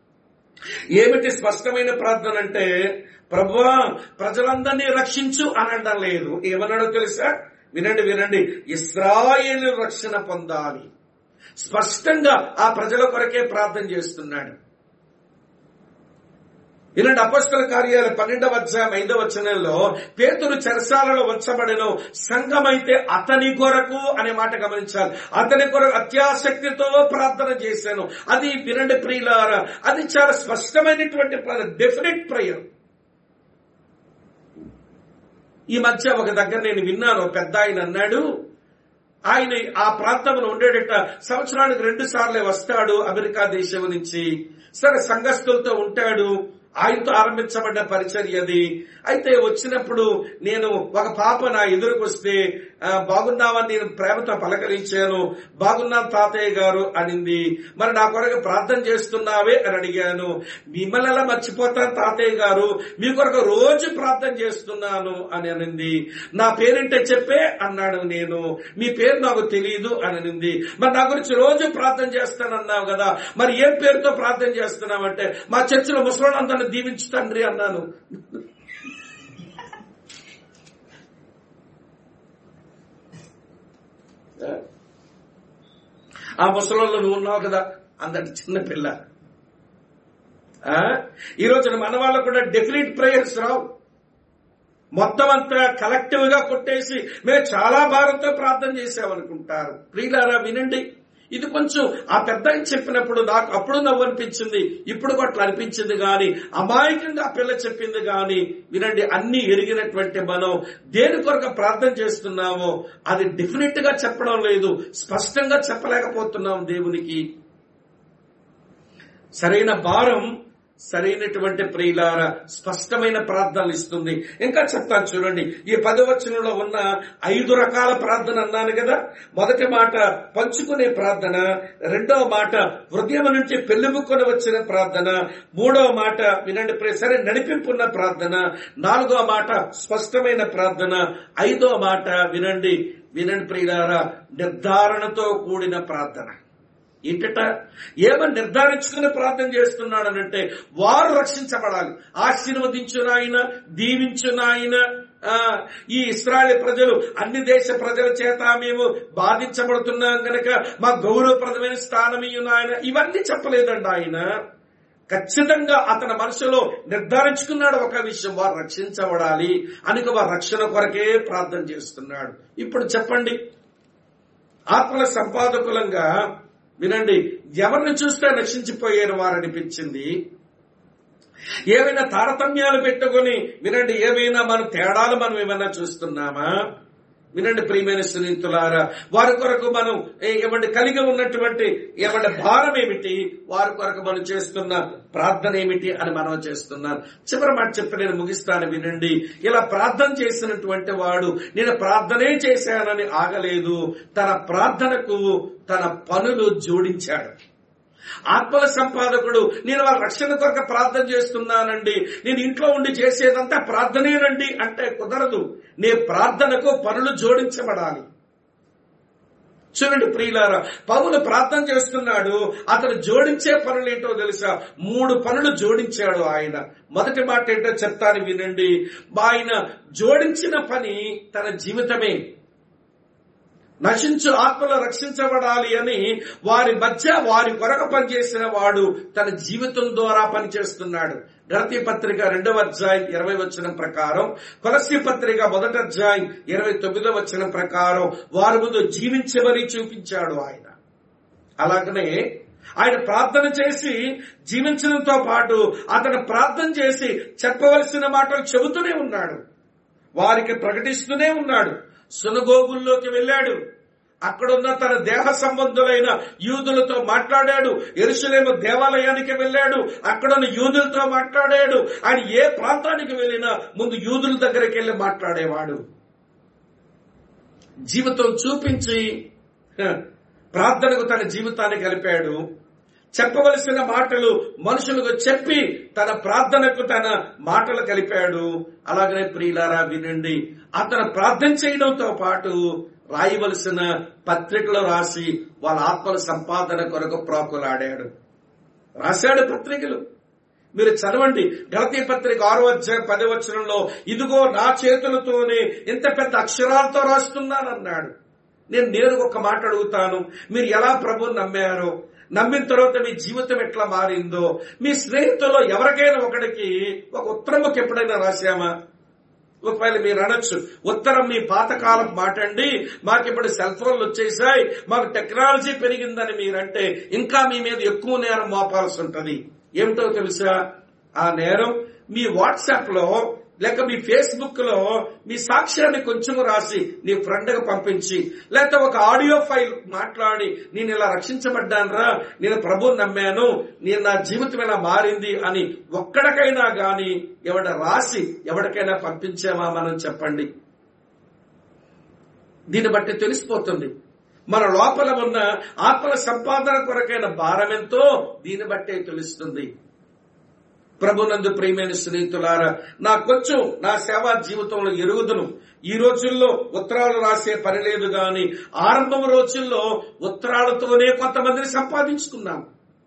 ఏమిటి స్పష్టమైన ప్రార్థన అంటే ప్రభువా ప్రజలందరినీ రక్షించు అని అనడం లేదు ఏమన్నాడో తెలుసా వినండి వినండి ఇస్రాయేలు రక్షణ పొందాలి స్పష్టంగా ఆ ప్రజల కొరకే ప్రార్థన చేస్తున్నాడు ఇలాంటి అపస్తుల కార్యాలు పన్నెండవ అధ్యాయం ఐదవ వచనంలో పేతురు చెరసాలలో ఉంచబడిన సంఘమైతే అతని కొరకు అనే మాట గమనించాలి అతని కొరకు అత్యాసక్తితో ప్రార్థన చేశాను అది వినండి ప్రియులారా అది చాలా స్పష్టమైనటువంటి డెఫినెట్ ప్రేయర్ ఈ మధ్య ఒక దగ్గర నేను విన్నాను పెద్ద ఆయన అన్నాడు ఆయన ఆ ప్రాంతంలో ఉండేటట్ట సంవత్సరానికి రెండు సార్లే వస్తాడు అమెరికా దేశం నుంచి సరే సంఘస్థులతో ఉంటాడు ఆయనతో ఆరంభించబడ్డ పరిచర్య అది అయితే వచ్చినప్పుడు నేను ఒక పాప నా ఎదురుకు వస్తే బాగున్నావని నేను ప్రేమతో పలకరించాను బాగున్నాను తాతయ్య గారు అనింది మరి నా కొరకు ప్రార్థన చేస్తున్నావే అని అడిగాను మిమ్మల్ని ఎలా మర్చిపోతాను తాతయ్య గారు మీ కొరకు రోజు ప్రార్థన చేస్తున్నాను అని అనింది నా పేరింటే చెప్పే అన్నాడు నేను మీ పేరు నాకు తెలియదు అని అనింది మరి నా గురించి రోజు ప్రార్థన చేస్తానన్నావు కదా మరి ఏ పేరుతో ప్రార్థన చేస్తున్నావంటే మా చర్చిలో ముసలందరిని దీవించు తండ్రి అన్నాను ఆ ముసలంలో నువ్వు ఉన్నావు కదా అందరి చిన్న పిల్ల ఈ రోజున మన వాళ్ళు కూడా డెఫినెట్ ప్రేయర్స్ రావు మొత్తం అంతా కలెక్టివ్ గా కొట్టేసి మేము చాలా భారంతో ప్రార్థన చేసామనుకుంటారు ప్రియులారా వినండి ఇది కొంచెం ఆ పెద్ద ఆయన చెప్పినప్పుడు నాకు అప్పుడు నవ్వు అనిపించింది ఇప్పుడు అట్లా అనిపించింది కానీ అమాయకంగా ఆ పిల్ల చెప్పింది కానీ వినండి అన్ని ఎరిగినటువంటి మనం దేని కొరకు ప్రార్థన చేస్తున్నామో అది డెఫినెట్ గా చెప్పడం లేదు స్పష్టంగా చెప్పలేకపోతున్నాం దేవునికి సరైన భారం సరైనటువంటి ప్రియులార స్పష్టమైన ప్రార్థనలు ఇస్తుంది ఇంకా చెప్తాను చూడండి ఈ పదవచనంలో ఉన్న ఐదు రకాల ప్రార్థన అన్నాను కదా మొదటి మాట పంచుకునే ప్రార్థన రెండవ మాట హృదయం నుంచి పెళ్లిముక్కొని వచ్చిన ప్రార్థన మూడవ మాట వినండి ప్రియ, సరే నడిపింపున్న ప్రార్థన నాలుగవ మాట స్పష్టమైన ప్రార్థన ఐదవ మాట వినండి వినండి ప్రియులారా నిర్ధారణతో కూడిన ప్రార్థన ఏంటట ఏమని నిర్ధారించుకుని ప్రార్థన చేస్తున్నాడనంటే వారు రక్షించబడాలి ఆశీర్వదించునాయన దీవించునాయన ఆ, ఈ ఇస్రాయల్ ప్రజలు అన్ని దేశ ప్రజల చేత మేము బాధించబడుతున్నాం గనక మా గౌరవప్రదమైన స్థానం ఆయన ఇవన్నీ చెప్పలేదండి ఆయన ఖచ్చితంగా అతని మనసులో నిర్ధారించుకున్నాడు ఒక విషయం వారు రక్షించబడాలి అని వారి రక్షణ కొరకే ప్రార్థన చేస్తున్నాడు ఇప్పుడు చెప్పండి ఆత్మల సంపాదకులంగా వినండి ఎవరిని చూస్తే రక్షించిపోయారు వారు అనిపించింది ఏమైనా తారతమ్యాలు పెట్టుకొని వినండి ఏమైనా మన తేడాలు మనం ఏమైనా చూస్తున్నామా వినండి ప్రియమైన సునీతులారా వారి కొరకు మనం ఏ- ఏమంటే కలిగి ఉన్నటువంటి ఏమంటే భారం ఏమిటి వారి కొరకు మనం చేస్తున్న ప్రార్థన ఏమిటి అని మనం చేస్తున్నాం చివరి మాట చెప్పి నేను ముగిస్తాను వినండి ఇలా ప్రార్థన చేసినటువంటి వాడు నేను ప్రార్థనే చేశానని ఆగలేదు తన ప్రార్థనకు తన పనులు జోడించాడు ఆత్మల సంపాదకుడు నేను వాళ్ళ రక్షణ కొరకు ప్రార్థన చేస్తున్నానండి నేను ఇంట్లో ఉండి చేసేదంతా ప్రార్థనేనండి అంటే కుదరదు నీ ప్రార్థనకు పనులు జోడించబడాలి చూడండి ప్రియులారా పౌలు ప్రార్థన చేస్తున్నాడు అతను జోడించే పనులు ఏంటో తెలుసా మూడు పనులు జోడించాడు ఆయన మొదటి మాట ఏంటో చెప్తాను వినండి ఆయన జోడించిన పని తన జీవితమే నశించు ఆత్మలు రక్షించబడాలి అని వారి మధ్య వారి కొరకు పనిచేసిన వాడు తన జీవితం ద్వారా పనిచేస్తున్నాడు గలతీ పత్రిక రెండవ అధ్యాయం ఇరవై వచనం ప్రకారం కొలసి పత్రిక మొదటి అధ్యాయం ఇరవై తొమ్మిదవ వచనం ప్రకారం వారి ముందు జీవించమని చూపించాడు ఆయన అలాగనే ఆయన ప్రార్థన చేసి జీవించడంతో పాటు అతను ప్రార్థన చేసి చెప్పవలసిన మాటలు చెబుతూనే ఉన్నాడు వారికి ప్రకటిస్తూనే ఉన్నాడు సునగోగుల్లోకి వెళ్ళాడు అక్కడున్న తన దేహ సంబంధులైన యూదులతో మాట్లాడాడు ఎరుసలేము దేవాలయానికి వెళ్ళాడు అక్కడున్న యూదులతో మాట్లాడాడు ఆయన ఏ ప్రాంతానికి వెళ్ళినా ముందు యూదుల దగ్గరికి వెళ్ళి మాట్లాడేవాడు జీవితం చూపించి హ, ప్రార్థనకు తన జీవితాన్ని కలిపాడు చెప్పవలసిన మాటలు మనుషులకు చెప్పి తన ప్రార్థనకు తన మాటలు కలిపాడు అలాగనే ప్రియులారా వినండి అతను ప్రార్థన చేయడంతో పాటు రాయవలసిన పత్రికలు రాసి వాళ్ళ ఆత్మల సంపాదన కొరకు ప్రాకులాడాడు రాశాడు పత్రికలు మీరు చదవండి గలతీ పత్రిక ఆరో అధ్యాయం పది వచనంలో ఇదిగో నా చేతులతోనే ఇంత పెద్ద అక్షరాలతో రాస్తున్నానన్నాడు నేను నేరుగా ఒక మాట అడుగుతాను మీరు ఎలా ప్రభుని నమ్మారో నమ్మిన తర్వాత మీ జీవితం ఎట్లా మారిందో మీ స్నేహితుల్లో ఎవరికైనా ఒకడికి ఒక ఉత్తరముకి ఎప్పుడైనా రాశామా ఒకవేళ మీరు అనొచ్చు ఉత్తరం మీ పాతకాలం మాట అండి మాకు ఇప్పుడు సెల్ ఫోన్లు వచ్చేసాయి మాకు టెక్నాలజీ పెరిగిందని మీరంటే ఇంకా మీ మీద ఎక్కువ నేరం మోపాల్సి ఉంటది ఏమిటో తెలుసా ఆ నేరం మీ వాట్సాప్ లో లేక మీ ఫేస్బుక్ లో మీ సాక్ష్యాన్ని కొంచెం రాసి నీ ఫ్రెండ్ గా పంపించి లేకపోతే ఒక ఆడియో ఫైల్ మాట్లాడి నేను ఇలా రక్షించబడ్డానురా నేను ప్రభు నమ్మాను నేను నా జీవితం ఇలా మారింది అని ఒక్కడికైనా గాని ఎవడ రాసి ఎవరికైనా పంపించామా మనం చెప్పండి దీన్ని బట్టి తెలిసిపోతుంది మన లోపల ఉన్న ఆత్మల సంపాదన కొరకైన భారం ఎంతో దీన్ని బట్టే తెలుస్తుంది ప్రభునందు ప్రియమైన స్నేహితులారా నా కొంచెం నా సేవా జీవితంలో ఎరుగుదును ఈ రోజుల్లో ఉత్తరాలు రాసే పని లేదు గాని ఆరంభం రోజుల్లో ఉత్తరాలతోనే కొంతమందిని సంపాదించుకున్నాం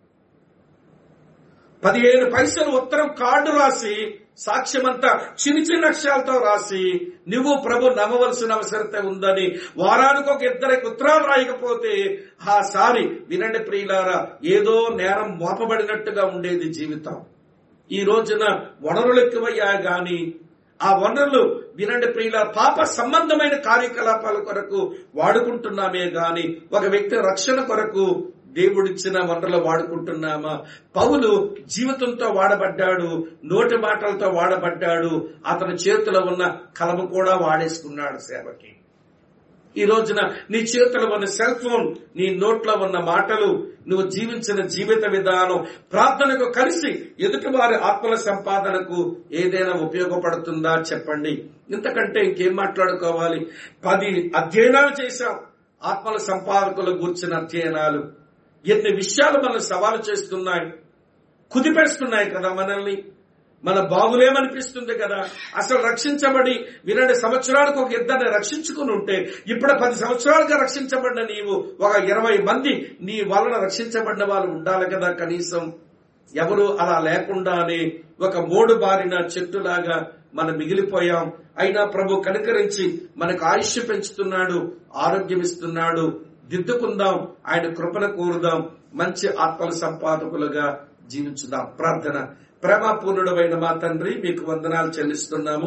పదిహేను పైసలు ఉత్తరం కార్డు రాసి సాక్ష్యమంతా చిన్న చిన్న అక్షరాలతో రాసి నువ్వు ప్రభు నమ్మవలసిన అవసరత ఉందని వారానికి ఒక ఇద్దరికి ఉత్తరాలు రాయకపోతే ఆ సారి వినండి ప్రియులారా ఏదో నేరం మోపబడినట్టుగా ఉండేది జీవితం ఈ రోజున వనరులు ఎక్కువయ్యా గాని ఆ వనరులు వినండి ప్రియుల పాప సంబంధమైన కార్యకలాపాల కొరకు వాడుకుంటున్నామే గాని ఒక వ్యక్తి రక్షణ కొరకు దేవుడిచ్చిన వనరులు వాడుకుంటున్నామా పౌలు జీవితంతో వాడబడ్డాడు నోటి మాటలతో వాడబడ్డాడు అతని చేతిలో ఉన్న కలము కూడా వాడేసుకున్నాడు సేవకి ఈ రోజున నీ చేతిలో ఉన్న సెల్ ఫోన్ నీ నోట్లో ఉన్న మాటలు నువ్వు జీవించిన జీవిత విధానం ప్రార్థనకు కలిసి ఎదుటి వారి ఆత్మల సంపాదనకు ఏదైనా ఉపయోగపడుతుందా చెప్పండి ఇంతకంటే ఇంకేం మాట్లాడుకోవాలి పది అధ్యయనాలు చేశాం ఆత్మల సంపాదకుల గూర్చిన అధ్యయనాలు ఎన్ని విషయాలు మనల్ని సవాలు చేస్తున్నాయి కుదిపేస్తున్నాయి కదా మనల్ని మన బాగులేమనిపిస్తుంది కదా అసలు రక్షించబడి వినండి సంవత్సరాలకు ఒక ఇద్దరిని రక్షించుకుని ఉంటే ఇప్పుడు పది సంవత్సరాలుగా రక్షించబడిన నీవు ఒక ఇరవై మంది నీ వలన రక్షించబడిన వాళ్ళు ఉండాలి కదా కనీసం ఎవరు అలా లేకుండానే ఒక మూడు బారిన చెట్టులాగా మనం మిగిలిపోయాం అయినా ప్రభు కనుకరించి మనకు ఆయుష్ పెంచుతున్నాడు ఆరోగ్యం ఇస్తున్నాడు దిద్దుకుందాం ఆయన కృపను కోరుదాం మంచి ఆత్మల సంపాదకులుగా జీవించుదాం ప్రార్థన ప్రేమపూర్ణుడమైన మా తండ్రి మీకు వందనాలు చెల్లిస్తున్నాము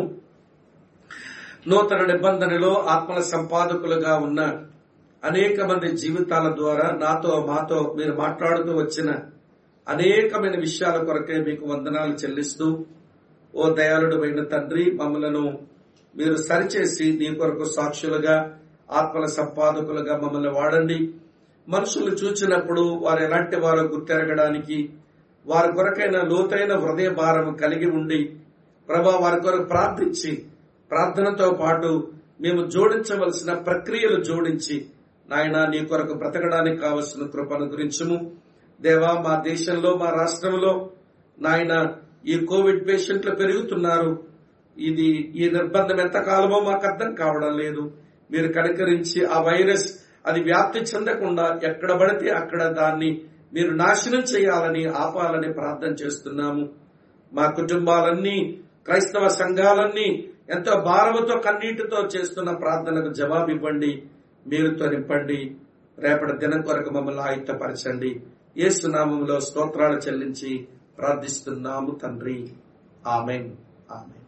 నూతన నిబంధనలో ఆత్మల సంపాదకులుగా ఉన్న అనేక మంది జీవితాల ద్వారా నాతో మాతో మీరు మాట్లాడుతూ వచ్చిన అనేకమైన విషయాల కొరకే మీకు వందనాలు చెల్లిస్తూ ఓ దయాళుడు అయిన తండ్రి మమ్మలను మీరు సరిచేసి నీ కొరకు సాక్షులుగా ఆత్మల సంపాదకులుగా మమ్మల్ని వాడండి మనుషులు చూచినప్పుడు వారు ఎలాంటి వారో గుర్తెరగడానికి వారి కొరకైన లోతైన హృదయ భారం కలిగి ఉండి ప్రభా వారి కొరకు ప్రార్థించి ప్రార్థనతో పాటు మేము జోడించవలసిన ప్రక్రియలు జోడించి నాయన నీ కొరకు బ్రతకడానికి కావలసిన కృపను గురించము దేవా మా దేశంలో మా రాష్ట్రంలో నాయన ఈ కోవిడ్ పేషెంట్లు పెరుగుతున్నారు ఇది ఈ నిర్బంధం ఎంత కాలమో మాకు అర్థం కావడం లేదు మీరు కనికరించి ఆ వైరస్ అది వ్యాప్తి చెందకుండా ఎక్కడ పడితే అక్కడ దాన్ని మీరు నాశనం చేయాలని ఆపాలని ప్రార్థన చేస్తున్నాము మా కుటుంబాలన్నీ క్రైస్తవ సంఘాలన్నీ ఎంతో భారముతో కన్నీటితో చేస్తున్న ప్రార్థనకు జవాబు ఇవ్వండి మీరుతో నింపండి రేపటి దినం కొరకు మమ్మల్ని ఆయుత్తపరచండి ఏసునామంలో స్తోత్రాలు చెల్లించి ప్రార్థిస్తున్నాము తండ్రి ఆమెన్ ఆమెన్